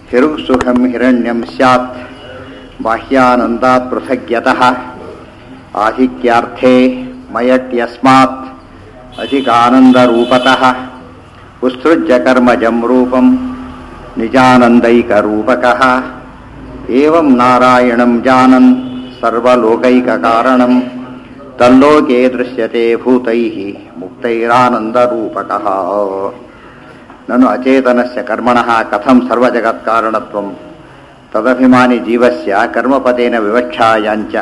ಹಿರುಸುಖಂ ಹಿರಣ್ಯಂ ಸ್ಯಾತ್ ಬಾಹ್ಯಾನಂದಾತ್ ಪೃಥಗ್ಯತಃ ಆಧಿಕ್ಯಾರ್ಥೇ ಮಯಟ್ಯಸ್ಮಾತ್ ಅಧಿಕಾನಂದರೂಪತಃ ಉತ್ಸೃಜ್ಯ ಕರ್ಮಜಂ ರೂಪಂ ನಿಜಾನಂದೈಕರೂಪಕಃ ಏವಂ ನಾರಾಯಣಂ ಜಾನನ್ ಸರ್ವಲೋಕೈಕಕಾರಣಂ ತಲ್ಲೋಕೆ ದೃಶ್ಯತೆ ಭೂತೈಃ ಮುಕ್ತೈರಾನಂದರೂಪಕಃ ನನು ಅಚೇತನಸ್ಯ ಕರ್ಮಣಃ ಕಥಂ ಸರ್ವಜಗತ್ಕಾರಣತ್ವಂ ತದಭಿಮಾನಿ ಜೀವಸ್ಯ ಕರ್ಮಪತೇನ ವಿವಕ್ಷಾಯಾಂಚ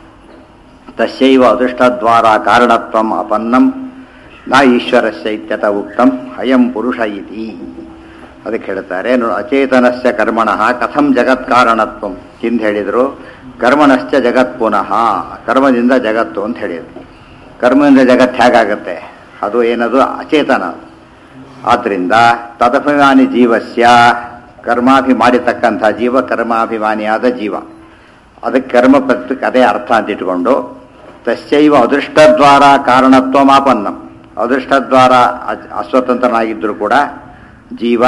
ತಸ್ಯೈವ ಅದೃಷ್ಟದ್ವಾರ ಕಾರಣತ್ವಂ ಅಪನ್ನಂ ನ ಈಶ್ವರಸ್ಯ ಇತ್ಯತ ಉಕ್ತಂ ಅಯಂ ಪುರುಷ ಇತಿ ಅದಕ್ಕೆ ಹೇಳ್ತಾರೆ ನೋಡು ಅಚೇತನಸ್ಯ ಕರ್ಮಣಃ ಕಥಂ ಜಗತ್ಕಾರಣತ್ವಂ ಹಿಂದೆ ಹೇಳಿದರು ಕರ್ಮಣಶ್ಚ ಜಗತ್ ಪುನಃ ಕರ್ಮದಿಂದ ಜಗತ್ತು ಅಂತ ಹೇಳಿದರು ಕರ್ಮದಿಂದ ಜಗತ್ತು ಹೇಗಾಗತ್ತೆ ಅದು ಏನದು ಅಚೇತನ ಅದು ಆದ್ದರಿಂದ ತದಭಿಮಾನಿ ಜೀವಸ್ಯ ಕರ್ಮಾಭಿ ಮಾಡಿರ್ತಕ್ಕಂಥ ಜೀವ ಕರ್ಮಾಭಿಮಾನಿಯಾದ ಜೀವ ಅದಕ್ಕೆ ಕರ್ಮ ಪತ್ರಕ್ಕೆ ಅದೇ ಅರ್ಥ ಅಂತ ಇಟ್ಕೊಂಡು ತಸ್ಯೈವ ಅದೃಷ್ಟದ್ವಾರ ಕಾರಣತ್ವ ಮಾಪನ್ನಂ ಅದೃಷ್ಟದ್ವಾರ ಅಸ್ವತಂತ್ರನಾಗಿದ್ದರೂ ಕೂಡ ಜೀವ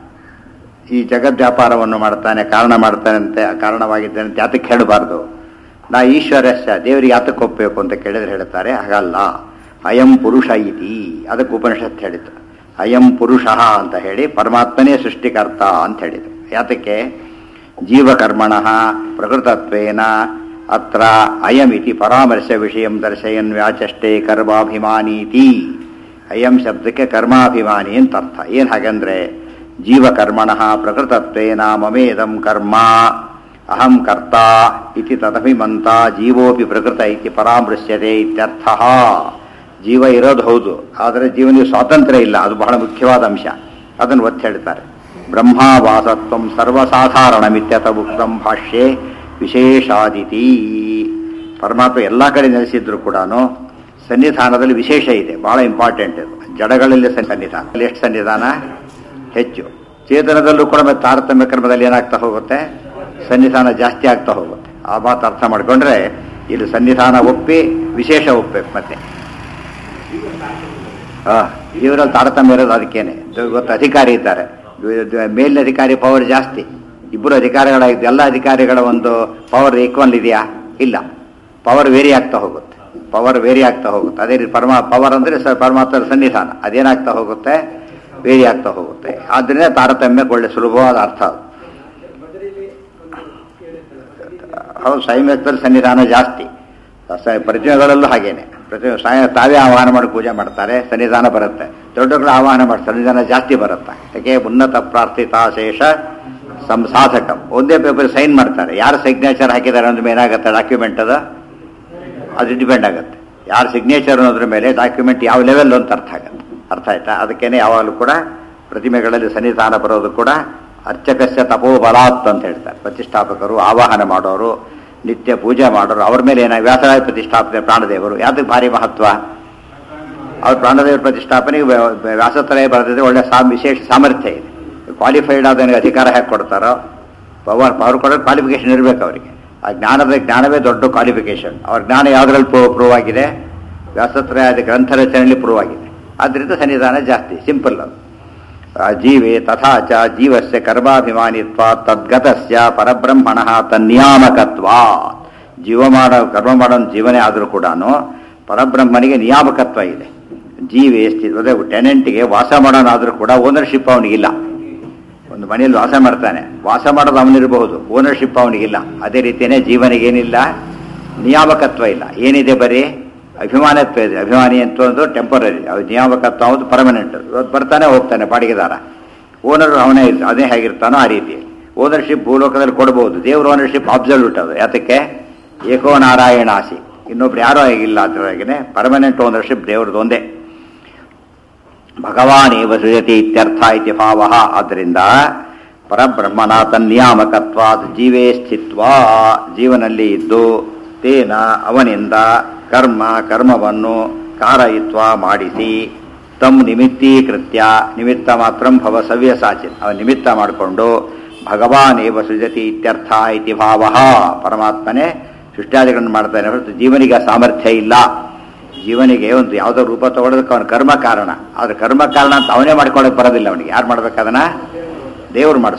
ಈ ಜಗದ್ವ್ಯಾಪಾರವನ್ನು ಮಾಡ್ತಾನೆ ಕಾರಣ ಮಾಡ್ತಾನೆ ಅಂತ ಕಾರಣವಾಗಿದ್ದಾನೆ ಅಂತ ಯಾತಕ್ಕೆ ಹೇಳಬಾರ್ದು ನಾ ಈಶ್ವರಸ್ಯ ದೇವರಿಗೆ ಯಾತಕ್ಕೆ ಒಪ್ಪಬೇಕು ಅಂತ ಕೇಳಿದ್ರೆ ಹೇಳ್ತಾರೆ ಹಾಗಲ್ಲ ಅಯಂ ಪುರುಷ ಇತಿ ಅದಕ್ಕೆ ಉಪನಿಷತ್ ಹೇಳಿತು ಅಯಂ ಪುರುಷ ಅಂತ ಹೇಳಿ ಪರಮಾತ್ಮನೇ ಸೃಷ್ಟಿಕರ್ತ ಅಂತ ಹೇಳಿದ್ರು ಯಾತಕ್ಕೆ ಜೀವಕರ್ಮಣ ಪ್ರಕೃತತ್ವೇನ ಅತ್ರ ಅಯಮಿತಿ ಪರಾಮರ್ಶ ವಿಷಯ ದರ್ಶಯನ್ ವ್ಯಾಚಷ್ಟೇ ಕರ್ಮಾಭಿಮಾನೀತಿ ಅಯಂ ಶಬ್ದಕ್ಕೆ ಕರ್ಮಾಭಿಮಾನಿ ಅಂತ ಅರ್ಥ ಏನು ಹಾಗಂದ್ರೆ ಜೀವಕರ್ಮಣ ಪ್ರಕೃತತ್ವೇನ ಮಮೇದಂ ಕರ್ಮ ಅಹಂ ಕರ್ತ ಇತಿ ತದಭಿಮಂತ ಜೀವೋಪಿ ಪ್ರಕೃತ ಇತಿ ಪರಾಮೃಶ್ಯತೆ ಇತ್ಯರ್ಥ ಜೀವ ಇರೋದು ಹೌದು ಆದರೆ ಜೀವನಿಗೆ ಸ್ವಾತಂತ್ರ್ಯ ಇಲ್ಲ ಅದು ಬಹಳ ಮುಖ್ಯವಾದ ಅಂಶ ಅದನ್ನು ಒತ್ತಿ ಹೇಳ್ತಾರೆ ಬ್ರಹ್ಮಾವಾಸತ್ವಂ ಸರ್ವಸಾಧಾರಣಮಿತ್ಯತ ಉಕ್ತಂ ಭಾಷ್ಯೆ ವಿಶೇಷಾದಿತಿ ಪರಮಾತ್ಮ ಎಲ್ಲ ಕಡೆ ನೆಲೆಸಿದ್ರು ಕೂಡ ಸನ್ನಿಧಾನದಲ್ಲಿ ವಿಶೇಷ ಇದೆ ಬಹಳ ಇಂಪಾರ್ಟೆಂಟ್ ಇದು ಜಡಗಳಲ್ಲಿ ಸನ್ನಿಧಾನ ಅಲ್ಲಿ ಎಷ್ಟು ಸನ್ನಿಧಾನ ಹೆಚ್ಚು ಚೇತನದಲ್ಲೂ ಕೂಡ ಮತ್ತೆ ತಾರತಮ್ಯ ಕ್ರಮದಲ್ಲಿ ಏನಾಗ್ತಾ ಹೋಗುತ್ತೆ ಸನ್ನಿಧಾನ ಜಾಸ್ತಿ ಆಗ್ತಾ ಹೋಗುತ್ತೆ ಆ ಮಾತು ಅರ್ಥ ಮಾಡಿಕೊಂಡ್ರೆ ಇಲ್ಲಿ ಸನ್ನಿಧಾನ ಒಪ್ಪಿ ವಿಶೇಷ ಒಪ್ಪಬೇಕು ಮತ್ತೆ ಹಾ ಇವರಲ್ಲಿ ತಾರತಮ್ಯ ಇರೋದು ಅದಕ್ಕೇನೆ ಇವತ್ತು ಅಧಿಕಾರಿ ಇದ್ದಾರೆ ಮೇಲಿನ ಅಧಿಕಾರಿ ಪವರ್ ಜಾಸ್ತಿ ಇಬ್ಬರು ಅಧಿಕಾರಿಗಳಾಗಿದ್ದು ಎಲ್ಲ ಅಧಿಕಾರಿಗಳ ಒಂದು ಪವರ್ ಈಕ್ವಲ್ ಇದೆಯಾ ಇಲ್ಲ ಪವರ್ ವೇರಿ ಆಗ್ತಾ ಹೋಗುತ್ತೆ ಪವರ್ ವೇರಿ ಆಗ್ತಾ ಹೋಗುತ್ತೆ ಅದೇ ರೀತಿ ಪರಮಾ ಪವರ್ ಅಂದರೆ ಸ ಪರಮಾತ್ಮರ ಸನ್ನಿಧಾನ ಅದೇನಾಗ್ತಾ ಹೋಗುತ್ತೆ ವೇರಿ ಆಗ್ತಾ ಹೋಗುತ್ತೆ ಆದ್ದರಿಂದ ತಾರತಮ್ಯಕ್ಕೆ ಒಳ್ಳೆ ಸುಲಭವಾದ ಅರ್ಥ ಅದು ಹೌದು ಸೈಮ್ಯದಲ್ಲಿ ಸನ್ನಿಧಾನ ಜಾಸ್ತಿ ಪ್ರತಿಮೆಗಳಲ್ಲೂ ಹಾಗೇನೆ ಪ್ರತಿ ಸಾಯ ತಾವೇ ಆಹ್ವಾನ ಮಾಡಿ ಪೂಜೆ ಮಾಡ್ತಾರೆ ಸನ್ನಿಧಾನ ಬರುತ್ತೆ ದೊಡ್ಡಗಳು ಆಹ್ವಾನ ಮಾಡಿ ಸನ್ನಿಧಾನ ಜಾಸ್ತಿ ಬರುತ್ತೆ ಯಾಕೆ ಉನ್ನತ ಪ್ರಾರ್ಥಿತಾ ಶೇಷ ಸಂಸಾಧಕ ಒಂದೇ ಪೇಪರ್ ಸೈನ್ ಮಾಡ್ತಾರೆ ಯಾರು ಸಿಗ್ನೇಚರ್ ಹಾಕಿದ್ದಾರೆ ಅಂದ್ರೆ ಏನಾಗುತ್ತೆ ಡಾಕ್ಯುಮೆಂಟ್ ಅದು ಅದು ಡಿಪೆಂಡ್ ಆಗುತ್ತೆ ಯಾರು ಸಿಗ್ನೇಚರ್ ಅನ್ನೋದ್ರ ಮೇಲೆ ಡಾಕ್ಯುಮೆಂಟ್ ಯಾವ ಲೆವೆಲ್ ಅಂತ ಅರ್ಥ ಆಗುತ್ತೆ ಅರ್ಥ ಆಯ್ತಾ ಅದಕ್ಕೇನೆ ಯಾವಾಗಲೂ ಕೂಡ ಪ್ರತಿಮೆಗಳಲ್ಲಿ ಸನ್ನಿಧಾನ ಬರೋದು ಕೂಡ ಅರ್ಚಕಸ್ಯ ತಪೋಬಲಾತ್ ಅಂತ ಹೇಳ್ತಾರೆ ಪ್ರತಿಷ್ಠಾಪಕರು ಆವಾಹನ ಮಾಡೋರು ನಿತ್ಯ ಪೂಜೆ ಮಾಡೋರು ಅವ್ರ ಮೇಲೆ ಏನ ವ್ಯಾಸರಾಯ ಪ್ರತಿಷ್ಠಾಪನೆ ಪ್ರಾಣದೇವರು ಯಾವ್ದಕ್ಕೆ ಭಾರಿ ಮಹತ್ವ ಅವ್ರ ಪ್ರಾಣದೇವರ ಪ್ರತಿಷ್ಠಾಪನೆಗೆ ವ್ಯಾಸತ್ರಯ ಬರೆದಿದ್ರೆ ಒಳ್ಳೆ ಸಾ ವಿಶೇಷ ಸಾಮರ್ಥ್ಯ ಇದೆ ಕ್ವಾಲಿಫೈಡ್ ಆದವನಿಗೆ ಅಧಿಕಾರ ಹೇಗೆ ಕೊಡ್ತಾರೋ ಪವರ್ ಪವರ್ ಕೊಡೋ ಕ್ವಾಲಿಫಿಕೇಶನ್ ಇರಬೇಕು ಅವರಿಗೆ ಆ ಜ್ಞಾನದ ಜ್ಞಾನವೇ ದೊಡ್ಡ ಕ್ವಾಲಿಫಿಕೇಶನ್ ಅವ್ರ ಜ್ಞಾನ ಯಾವುದ್ರಲ್ಲಿ ಪ್ರೂವ್ ಪ್ರೂವ್ ಆಗಿದೆ ವ್ಯಾಸತ್ರಯಾದ ಗ್ರಂಥ ರಚನೆಯಲ್ಲಿ ಪ್ರೂವ್ ಆಗಿದೆ ಆದ್ದರಿಂದ ಸನ್ನಿಧಾನ ಜಾಸ್ತಿ ಸಿಂಪಲ್ ಅದು ಜೀವೆ ತಥಾ ಚ ಜೀವಸ್ಯ ಕರ್ಮಾಭಿಮಾನಿತ್ವ ತದ್ಗತಸ್ಯ ಪರಬ್ರಹ್ಮಣ ತನ್ನಿಯಾಮಕತ್ವ ಜೀವ ಮಾಡೋ ಕರ್ಮ ಮಾಡೋ ಜೀವನೇ ಆದರೂ ಕೂಡ ಪರಬ್ರಹ್ಮನಿಗೆ ನಿಯಾಮಕತ್ವ ಇದೆ ಜೀವಿ ಸ್ಥಿತ ಟೆನೆಂಟ್ಗೆ ವಾಸ ಮಾಡೋನಾದರೂ ಕೂಡ ಓನರ್ಶಿಪ್ ಅವನಿಗಿಲ್ಲ ಒಂದು ಮನೆಯಲ್ಲಿ ವಾಸ ಮಾಡ್ತಾನೆ ವಾಸ ಮಾಡೋದು ಅವನಿರಬಹುದು ಓನರ್ಶಿಪ್ ಅವನಿಗಿಲ್ಲ ಅದೇ ರೀತಿಯೇ ಜೀವನಿಗೇನಿಲ್ಲ ನಿಯಾಮಕತ್ವ ಇಲ್ಲ ಏನಿದೆ ಬರೀ ಅಭಿಮಾನತ್ವ ಇದೆ ಅಭಿಮಾನಿ ಅಂತ ಒಂದು ಟೆಂಪರರಿ ನಿಯಾಮಕತ್ವ ಒಂದು ಪರ್ಮನೆಂಟ್ ಇವತ್ತು ಬರ್ತಾನೆ ಹೋಗ್ತಾನೆ ಬಾಡಿಗೆದಾರ ಓನರ್ ಅವನೇ ಅದೇ ಹೇಗಿರ್ತಾನೋ ಆ ರೀತಿ ಓನರ್ಶಿಪ್ ಭೂಲೋಕದಲ್ಲಿ ಕೊಡಬಹುದು ದೇವ್ರ ಓನರ್ಶಿಪ್ ಅಬ್ಸಲ್ಯೂಟ್ ಅದು ಯಾತಕ್ಕೆ ಏಕೋ ನಾರಾಯಣಾಸಿ ಇನ್ನೊಬ್ರು ಯಾರೂ ಆಗಿಲ್ಲ ಅದರಾಗೇನೆ ಪರ್ಮನೆಂಟ್ ಓನರ್ಶಿಪ್ ದೇವ್ರದ್ದು ಒಂದೇ ಭಗವಾನೇವ ಸೃಜತಿ ಇತ್ಯರ್ಥ ಇತಿ ಭಾವ ಆದ್ದರಿಂದ ಪರಬ್ರಹ್ಮಣ ತನ್ನಿಯಾಮಕತ್ವಾದ ಜೀವೇ ಸ್ಥಿತ್ವ ಜೀವನಲ್ಲಿ ಇದ್ದು ತೇನ ಅವನಿಂದ ಕರ್ಮ ಕರ್ಮವನ್ನು ಕಾರಯಿತ್ವ ಮಾಡಿಸಿ ತಮ್ ನಿಮಿತ್ತೀಕೃತ್ಯ ನಿಮಿತ್ತ ಮಾತ್ರ ಭವ ಸವ್ಯಸಾಚಿನ್ ಅವನ ನಿಮಿತ್ತ ಮಾಡಿಕೊಂಡು ಭಗವಾನೇವ ಸೃಜತಿ ಇತ್ಯರ್ಥ ಇತಿ ಭಾವ ಪರಮಾತ್ಮನೇ ಸೃಷ್ಟ್ಯಾದಿಗಳನ್ನು ಮಾಡ್ತಾನೆ ಹೊರತು ಜೀವನಿಗೆ ಸಾಮರ್ಥ್ಯ ಇಲ್ಲ ಜೀವನಿಗೆ ಒಂದು ಯಾವುದೋ ರೂಪ ತಗೊಳ್ಳೋದಕ್ಕೆ ಅವನ ಕರ್ಮ ಕಾರಣ ಆದ್ರೆ ಕರ್ಮ ಕಾರಣ ಅಂತ ಅವನೇ ಮಾಡ್ಕೊಳಕ್ಕೆ ಬರೋದಿಲ್ಲ ಅವನಿಗೆ ಯಾರು ಮಾಡ್ಬೇಕು ಅದನ್ನ ದೇವ್ರು ಮಾಡಿಸ್ಬೇಕು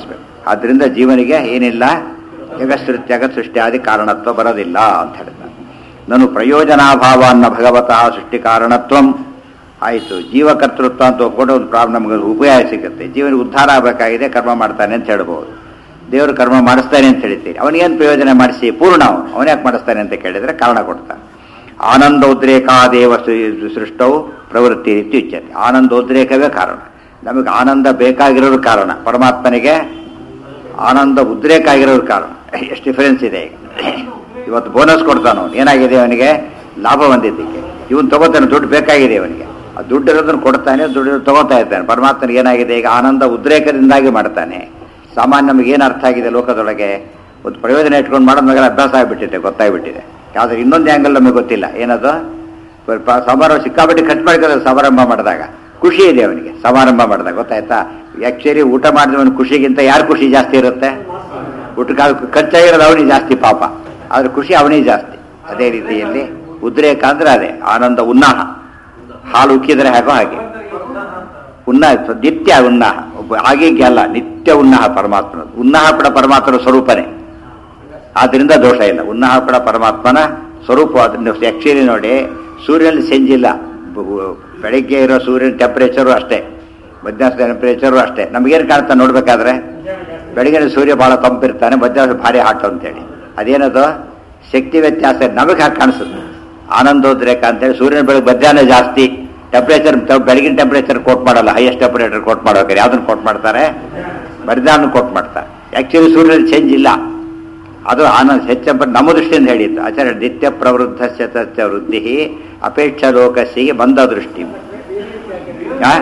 ಆದ್ದರಿಂದ ಜೀವನಿಗೆ ಏನಿಲ್ಲ ಜಗತ್ಸೃತ್ಯಗ ಸೃಷ್ಟಿಯಾದಿ ಕಾರಣತ್ವ ಬರೋದಿಲ್ಲ ಅಂತ ಹೇಳ್ತಾರೆ ನಾನು ಪ್ರಯೋಜನಾಭಾವ ಅನ್ನ ಭಗವತಃ ಸೃಷ್ಟಿ ಕಾರಣತ್ವಂ ಆಯಿತು ಜೀವಕರ್ತೃತ್ವ ಅಂತ ಒಪ್ಕೊಂಡು ಒಂದು ಪ್ರಾಬ್ಲಮ್ ನಮಗೆ ಉಪಯೋಗ ಸಿಗುತ್ತೆ ಜೀವನಿಗೆ ಉದ್ಧಾರ ಆಗಬೇಕಾಗಿದೆ ಕರ್ಮ ಮಾಡ್ತಾನೆ ಅಂತ ಹೇಳ್ಬೋದು ದೇವರು ಕರ್ಮ ಮಾಡಿಸ್ತಾನೆ ಅಂತ ಹೇಳ್ತೀರಿ ಅವನಿಗೇನು ಪ್ರಯೋಜನ ಮಾಡಿಸಿ ಪೂರ್ಣ ಅವನು ಅವನ್ಯಾಕೆ ಮಾಡಿಸ್ತಾನೆ ಅಂತ ಕೇಳಿದರೆ ಕಾರಣ ಕೊಡ್ತಾನೆ ಆನಂದೋದ್ರೇಕಾದೇವ ಸೃ- ಸೃಷ್ಟವು ಪ್ರವೃತ್ತಿ ರೀತಿ ಉಚ್ಯತೆ ಆನಂದೋದ್ರೇಕವೇ ಕಾರಣ ನಮಗೆ ಆನಂದ ಬೇಕಾಗಿರೋದು ಕಾರಣ ಪರಮಾತ್ಮನಿಗೆ ಆನಂದ ಉದ್ರೇಕ ಆಗಿರೋದು ಕಾರಣ ಎಷ್ಟು ಡಿಫರೆನ್ಸ್ ಇದೆ ಈಗ ಇವತ್ತು ಬೋನಸ್ ಕೊಡ್ತಾನ ಅವನು ಏನಾಗಿದೆ ಅವನಿಗೆ ಲಾಭ ಬಂದಿದ್ದಕ್ಕೆ ಇವನು ತಗೋತಾನೆ ದುಡ್ಡು ಬೇಕಾಗಿದೆ ಅವನಿಗೆ ಆ ದುಡ್ಡು ಇರೋದನ್ನು ಕೊಡ್ತಾನೆ ದುಡ್ಡು ತಗೋತಾ ಇರ್ತಾನೆ ಪರಮಾತ್ಮನಿಗೆ ಏನಾಗಿದೆ ಈಗ ಆನಂದ ಉದ್ರೇಕದಿಂದಾಗಿ ಮಾಡ್ತಾನೆ ಸಾಮಾನ್ಯ ನಮಗೆ ಏನು ಅರ್ಥ ಆಗಿದೆ ಲೋಕದೊಳಗೆ ಒಂದು ಪ್ರಯೋಜನ ಇಟ್ಕೊಂಡು ಮಾಡೋದ್ ಮೇಲೆ ಅಭ್ಯಾಸ ಆಗಿಬಿಟ್ಟಿದೆ ಗೊತ್ತಾಗ್ಬಿಟ್ಟಿದೆ ಯಾವ್ದು ಇನ್ನೊಂದು ಆ್ಯಂಗಲ್ ನಮಗೆ ಗೊತ್ತಿಲ್ಲ ಏನದು ಪ- ಸಮಾರಂಭ ಸಿಕ್ಕಾಪಟ್ಟೆ ಖರ್ಚು ಮಾಡ್ಕೊಳ್ಳೋದು ಸಮಾರಂಭ ಮಾಡಿದಾಗ ಖುಷಿ ಇದೆ ಅವನಿಗೆ ಸಮಾರಂಭ ಮಾಡಿದಾಗ ಗೊತ್ತಾಯ್ತಾ ಆ್ಯಕ್ಚುಲಿ ಊಟ ಮಾಡಿದವನ ಖುಷಿಗಿಂತ ಯಾರು ಖುಷಿ ಜಾಸ್ತಿ ಇರುತ್ತೆ ಊಟಕ್ಕೆ ಖರ್ಚಾಗಿರೋದು ಅವನಿಗೆ ಜಾಸ್ತಿ ಪಾಪ ಆದ್ರೆ ಖುಷಿ ಅವನಿಗೆ ಜಾಸ್ತಿ ಅದೇ ರೀತಿಯಲ್ಲಿ ಉದ್ರೇಕ ಅಂದ್ರೆ ಅದೇ ಆನಂದ ಉನ್ನಾಹ ಹಾಲು ಉಕ್ಕಿದ್ರೆ ಹಾಗೋ ಹಾಗೆ ಉನ್ನಾಹ ನಿತ್ಯ ಉನ್ನಾಹ ಒಬ್ಬ ಹಾಗೀಗೆ ಅಲ್ಲ ನಿತ್ಯ ಉನ್ನಾಹ ಪರಮಾತ್ಮನ ಉನ್ನಾಹ ಕೂಡ ಪರಮಾತ್ಮನ ಸ್ವರೂಪನೇ ಆದ್ರಿಂದ ದೋಷ ಇಲ್ಲ ಉನ್ನಾಹ ಕೂಡ ಪರಮಾತ್ಮನ ಸ್ವರೂಪ ಅದನ್ನು ಆಕ್ಚುಲಿ ನೋಡಿ ಸೂರ್ಯನಲ್ಲಿ ಸೆಂಜಿಲ್ಲ ಬ- ಬ- ಬೆಳಿಗ್ಗೆ ಇರೋ ಸೂರ್ಯನ ಟೆಂಪರೇಚರು ಅಷ್ಟೇ ಮಧ್ಯಾಹ್ನದ ಟೆಂಪರೇಚರು ಅಷ್ಟೇ ನಮಗೇನು ಕಾಣ್ತಾ ನೋಡ್ಬೇಕಾದ್ರೆ ಬೆಳಗಿನ ಸೂರ್ಯ ಬಹಳ ತಂಪಿರ್ತಾನೆ ಮಧ್ಯಾಹ್ನ ಭಾರಿ ಹಾಟ್ ಅಂತೇಳಿ ಅದೇನದು ಶಕ್ತಿ ವ್ಯತ್ಯಾಸ ನಮಗೆ ಹಾಗೆ ಕಾಣಿಸುತ್ತೆ ಆನಂದೋದ್ರೇಕ ಅಂತೇಳಿ ಸೂರ್ಯನ ಬೆಳಗ್ಗೆ ಮಧ್ಯಾಹ್ನ ಜಾಸ್ತಿ ಟೆಂಪರೇಚರ್ ಬೆಳಗಿನ ಟೆಂಪರೇಚರ್ ಕೋಟ್ ಮಾಡಲ್ಲ ಹೈಯೆಸ್ಟ್ ಟೆಂಪರೇಚರ್ ಕೋಟ್ ಮಾಡ್ಬೇಕಾದ್ರೆ ಯಾವ್ದನ್ನ ಕೋಟ್ ಮಾಡ್ತಾರೆ ಮಧ್ಯಾಹ್ನ ಕೋಟ್ ಮಾಡ್ತಾರೆ ಆಕ್ಚುಲಿ ಸೂರ್ಯನ ಚೇಂಜ್ ಇಲ್ಲ ಅದು ಆನಂದ ಹೆಚ್ಚ ನಮ್ಮ ದೃಷ್ಟಿಯಿಂದ ಹೇಳಿದ್ದು ಆಚಾರ್ಯ ನಿತ್ಯ ಪ್ರವೃದ್ಧ ಸತ್ಯ ವೃದ್ಧಿ ಅಪೇಕ್ಷ ಲೋಕಸ್ಸಿಗೆ ಬಂದ ದೃಷ್ಟಿ ಯಾ-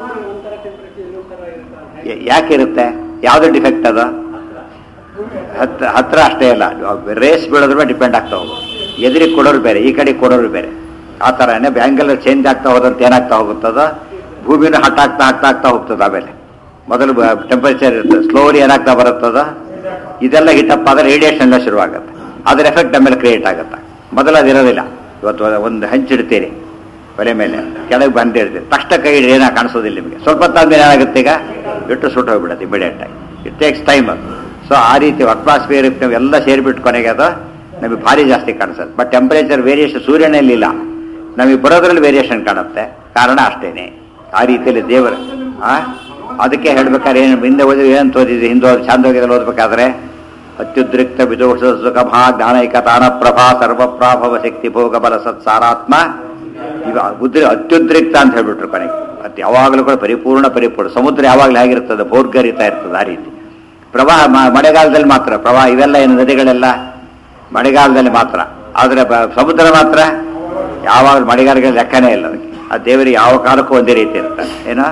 ಯಾ- ಯಾಕಿರುತ್ತೆ ಯಾವ್ದು ಡಿಫೆಕ್ಟ್ ಅದು ಹತ್ರ ಹತ್ರ ಅಷ್ಟೇ ಅಲ್ಲ ರೇಸ್ ಬೀಳೋದ್ರ ಮೇಲೆ ಡಿಪೆಂಡ್ ಆಗ್ತಾ ಹೋಗೋದು ಎದುರಿಗೆ ಕೊಡೋರು ಬೇರೆ ಈ ಕಡೆ ಕೊಡೋರು ಬೇರೆ ಆ ಥರನೇ ಬ್ಯಾಂಗಲ್ ಚೇಂಜ್ ಆಗ್ತಾ ಹೋದಂತ ಏನಾಗ್ತಾ ಹೋಗುತ್ತದ ಭೂಮಿನ ಹಟ್ಟಾಗ್ತಾ ಆಗ್ತಾ ಆಗ್ತಾ ಹೋಗ್ತದೆ ಆಮೇಲೆ ಮೊದಲು ಟೆಂಪರೇಚರ್ ಇರುತ್ತೆ ಸ್ಲೋಲಿ ಏನಾಗ್ತಾ ಬರುತ್ತದ ಇದೆಲ್ಲ ಹಿಟಪ್ ಆದ್ರೆ ರೇಡಿಯೇಷನ್ ಎಲ್ಲ ಶುರುವಾಗುತ್ತೆ ಅದ್ರ ಎಫೆಕ್ಟ್ ಆಮೇಲೆ ಕ್ರಿಯೇಟ್ ಆಗುತ್ತೆ ಮೊದಲು ಅದಿರೋದಿಲ್ಲ ಇವತ್ತು ಒಂದು ಹಂಚಿಡ್ತೀರಿ ಒಲೆ ಮೇಲೆ ಕೆಳಗೆ ಬಂದಿರ್ತೀರಿ ತಕ್ಷಣ ಕೈ ಹಿಡಿದು ಏನೋ ಕಾಣಿಸೋದಿಲ್ಲ ನಿಮಗೆ ಸ್ವಲ್ಪ ಹೊತ್ತಾದ್ಮೇಲೆ ಏನಾಗುತ್ತೆ ಈಗ ಬಿಟ್ಟು ಸುಟ್ಟು ಹೋಗ್ಬಿಡುತ್ತೆ ಇಮಿಡಿಯೇಟ್ ಆಗಿ ಇಟ್ ಟೇಕ್ಸ್ ಟೈಮ್ ಅದು ಸೊ ಆ ರೀತಿ ಅಟ್ಮಾಸ್ಫಿಯರ್ ಎಲ್ಲ ಸೇರಿಬಿಟ್ಟು ಕೊನೆಗೆ ಅದು ನಮಗೆ ಭಾರಿ ಜಾಸ್ತಿ ಕಾಣಿಸುತ್ತೆ ಬಟ್ ಟೆಂಪರೇಚರ್ ವೇರಿಯೇಷನ್ ಸೂರ್ಯನಲ್ಲಿ ಇಲ್ಲ ನಮಗೆ ಬರೋದ್ರಲ್ಲಿ ವೇರಿಯೇಷನ್ ಕಾಣುತ್ತೆ ಕಾರಣ ಅಷ್ಟೇನೆ ಆ ರೀತಿಯಲ್ಲಿ ದೇವರು ಆ ಅದಕ್ಕೆ ಹೇಳ್ಬೇಕಾದ್ರೆ ಏನು ಹಿಂದೆ ಓದಿ ಏನು ಓದಿದ್ವಿ ಹಿಂದೆ ಓದಿ ಚಾಂದೋಗ್ಯದಲ್ಲಿ ಓದ್ಬೇಕಾದ್ರೆ ಅತ್ಯುದ್ರಿಕ್ತ ವಿದೋಷ ಸುಖಭಾ ಜ್ಞಾನೈಕ ತಾನ ಪ್ರಭಾ ಸರ್ವಪ್ರಾಭವ ಶಕ್ತಿ ಭೋಗ ಬಲ ಸತ್ಸಾರಾತ್ಮ ಇವ ಉದ್ರ ಅತ್ಯುದ್ರಿಕ್ತ ಅಂತ ಹೇಳ್ಬಿಟ್ರು ಕೊನೆಗೆ ಅದು ಯಾವಾಗಲೂ ಕೂಡ ಪರಿಪೂರ್ಣ ಪರಿಪೂರ್ಣ ಸಮುದ್ರ ಯಾವಾಗಲೂ ಹೇಗಿರ್ತದೆ ಭೋರ್ಗರಿತಾ ಇರ್ತದೆ ಆ ರೀತಿ ಪ್ರವಾಹ ಮ- ಮಳೆಗಾಲದಲ್ಲಿ ಮಾತ್ರ ಪ್ರವಾಹ ಇವೆಲ್ಲ ಏನು ನದಿಗಳೆಲ್ಲ ಮಳೆಗಾಲದಲ್ಲಿ ಮಾತ್ರ ಆದರೆ ಬ- ಸಮುದ್ರ ಮಾತ್ರ ಯಾವಾಗ ಮಳೆಗಾಲಗಳ ಲೆಕ್ಕನೇ ಇಲ್ಲ ಅದಕ್ಕೆ ಆ ದೇವರಿಗೆ ಯಾವ ಕಾಲಕ್ಕೂ ಒಂದೇ ರೀತಿ ಇರ್ತಾನೆ ಏನೋ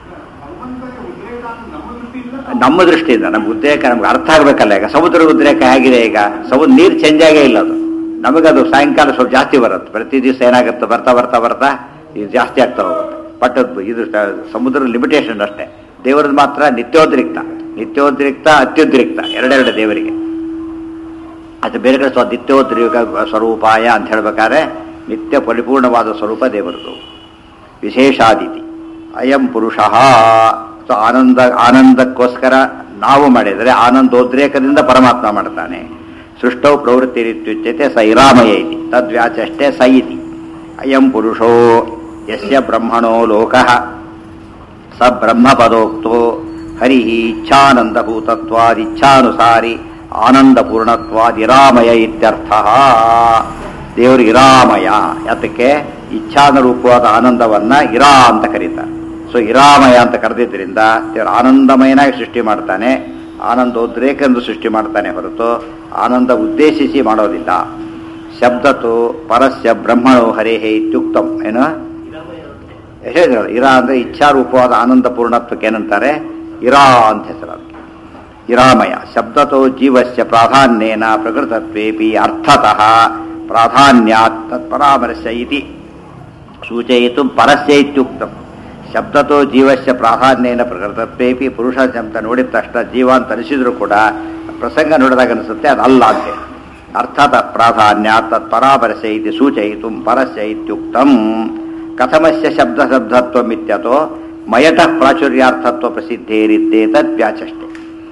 ನಮ್ಮ ದೃಷ್ಟಿಯಿಂದ ನಮ್ಗೆ ಉದ್ರೇಕ ನಮ್ಗೆ ಅರ್ಥ ಆಗ್ಬೇಕಲ್ಲ ಈಗ ಸಮುದ್ರ ಉದ್ರೇಕ ಹೇಗಿದೆ ಈಗ ಸಮುದ್ರ ನೀರು ಚೇಂಜ್ ಆಗೇ ಇಲ್ಲ ಅದು ನಮಗದು ಸಾಯಂಕಾಲ ಸ್ವಲ್ಪ ಜಾಸ್ತಿ ಬರುತ್ತೆ ಪ್ರತಿ ದಿವಸ ಏನಾಗುತ್ತೆ ಬರ್ತಾ ಬರ್ತಾ ಬರ್ತಾ ಇದು ಜಾಸ್ತಿ ಆಗ್ತಾ ಹೋಗುತ್ತೆ ಬಟ್ ಅದು ಇದು ಸ- ಸಮುದ್ರ ಲಿಮಿಟೇಷನ್ ಅಷ್ಟೇ ದೇವರದ್ದು ಮಾತ್ರ ನಿತ್ಯೋದ್ರಿಕ್ತ ನಿತ್ಯೋದ್ರಿಕ್ತ ಅತ್ಯುದ್ರಿಕ್ತ ಎರಡೆರಡು ದೇವರಿಗೆ ಅದು ಬೇರೆ ಕಡೆ ಸ್ವ ನಿತ್ಯೋದ್ರಿಕ ಸ್ವರೂಪಾಯ ಅಂತ ಹೇಳ್ಬೇಕಾದ್ರೆ ನಿತ್ಯ ಪರಿಪೂರ್ಣವಾದ ಸ್ವರೂಪ ದೇವರದು ವಿಶೇಷಾದಿತಿ ಅಯಂ ಪುರುಷ ಸೊ ಆನಂದ ಆನಂದಕ್ಕೋಸ್ಕರ ನಾವು ಮಾಡಿದರೆ ಆನಂದೋದ್ರೇಕದಿಂದ ಪರಮಾತ್ಮ ಮಾಡ್ತಾನೆ ಸೃಷ್ಟೌ ಪ್ರವೃತ್ತಿ ರೀತ್ಯುಚ್ಯತೆ ಸ ಇರಾಮಯ ಇತಿ ತದ್ವ್ಯಾಚಷ್ಟೇ ಸ ಇತಿ ಅಯಂ ಪುರುಷೋ ಯಸ್ಯ ಬ್ರಹ್ಮಣೋ ಲೋಕಃ ಸ ಬ್ರಹ್ಮಪದೋಕ್ತೋ ಹರಿ ಇಚ್ಛಾನಂದಭೂತತ್ವಾದಿಚ್ಛಾನುಸಾರಿ ಆನಂದಪೂರ್ಣತ್ವಾದಿರಾಮಯ ಇತ್ಯರ್ಥ ದೇವರು ಇರಾಮಯ ಯಾತಕ್ಕೆ ಇಚ್ಛಾನುರೂಪವಾದ ಆನಂದವನ್ನ ಇರಾ ಅಂತ ಕರೀತಾರೆ ಸೊ ಇರಾಮಯ ಅಂತ ಕರೆದಿದ್ದರಿಂದ ದೇವರು ಆನಂದಮಯನಾಗಿ ಸೃಷ್ಟಿ ಮಾಡ್ತಾನೆ ಆನಂದೋದ್ರೇಕ ಎಂದು ಸೃಷ್ಟಿ ಮಾಡ್ತಾನೆ ಹೊರತು ಆನಂದ ಉದ್ದೇಶಿಸಿ ಮಾಡೋದಿಲ್ಲ ಶಬ್ದತು ಪರಸ್ಯ ಬ್ರಹ್ಮಣೋ ಹರೇಹೇ ಇತ್ಯುಕ್ತಂ ಏನು ಹೇಳಿದ್ರಲ್ಲ ಇರಾ ಅಂದ್ರೆ ಇಚ್ಛಾರೂಪವಾದ ಆನಂದ ಪೂರ್ಣತ್ವಕ್ಕೆ ಏನಂತಾರೆ ಇರಾ ಅಂತ ಹೆಸರು ಅದಕ್ಕೆ ಇರಾಮಯ ಶಬ್ದತೋ ಜೀವಸ್ಯ ಪ್ರಾಧಾನ್ಯೇನ ಪ್ರಕೃತತ್ವೇಪಿ ಅರ್ಥತಃ ಪ್ರಾಧಾನ್ಯಾತ್ ತತ್ಪರಾಮರಸ್ಯ ಇತಿ ಸೂಚಯಿತು ಪರಸ್ಯ ಇತ್ಯುಕ್ತಂ ಶಬ್ದತೋ ಜೀವಸ್ಯ ಪ್ರಾಧಾನ್ಯೇನ ಪ್ರಕೃತತ್ವೇಪಿ ಪುರುಷ ಶಬ್ದ ನೋಡಿದ ತಕ್ಷಣ ಜೀವ ಅಂತ ಅನಿಸಿದ್ರು ಕೂಡ ಪ್ರಸಂಗ ನೋಡಿದಾಗ ಅನಿಸುತ್ತೆ ಅದಲ್ಲ ಅಂತೆ ಅರ್ಥಾತ್ ಪ್ರಾಧಾನ್ಯ ತತ್ಪರಾಪರಸ್ಯ ಇತಿ ಸೂಚಯಿತು ಪರಸ್ಯ ಇತ್ಯುಕ್ತಂ ಕಥಮಸ್ಯ ಶಬ್ದ ಶಬ್ದತ್ವಮಿತ್ಯತೋ ಮಯಟಃ ಪ್ರಾಚುರ್ಯಾರ್ಥತ್ವ ಪ್ರಸಿದ್ಧೇರಿದ್ದೇ ತದ್ವ್ಯಾಚಷ್ಟೆ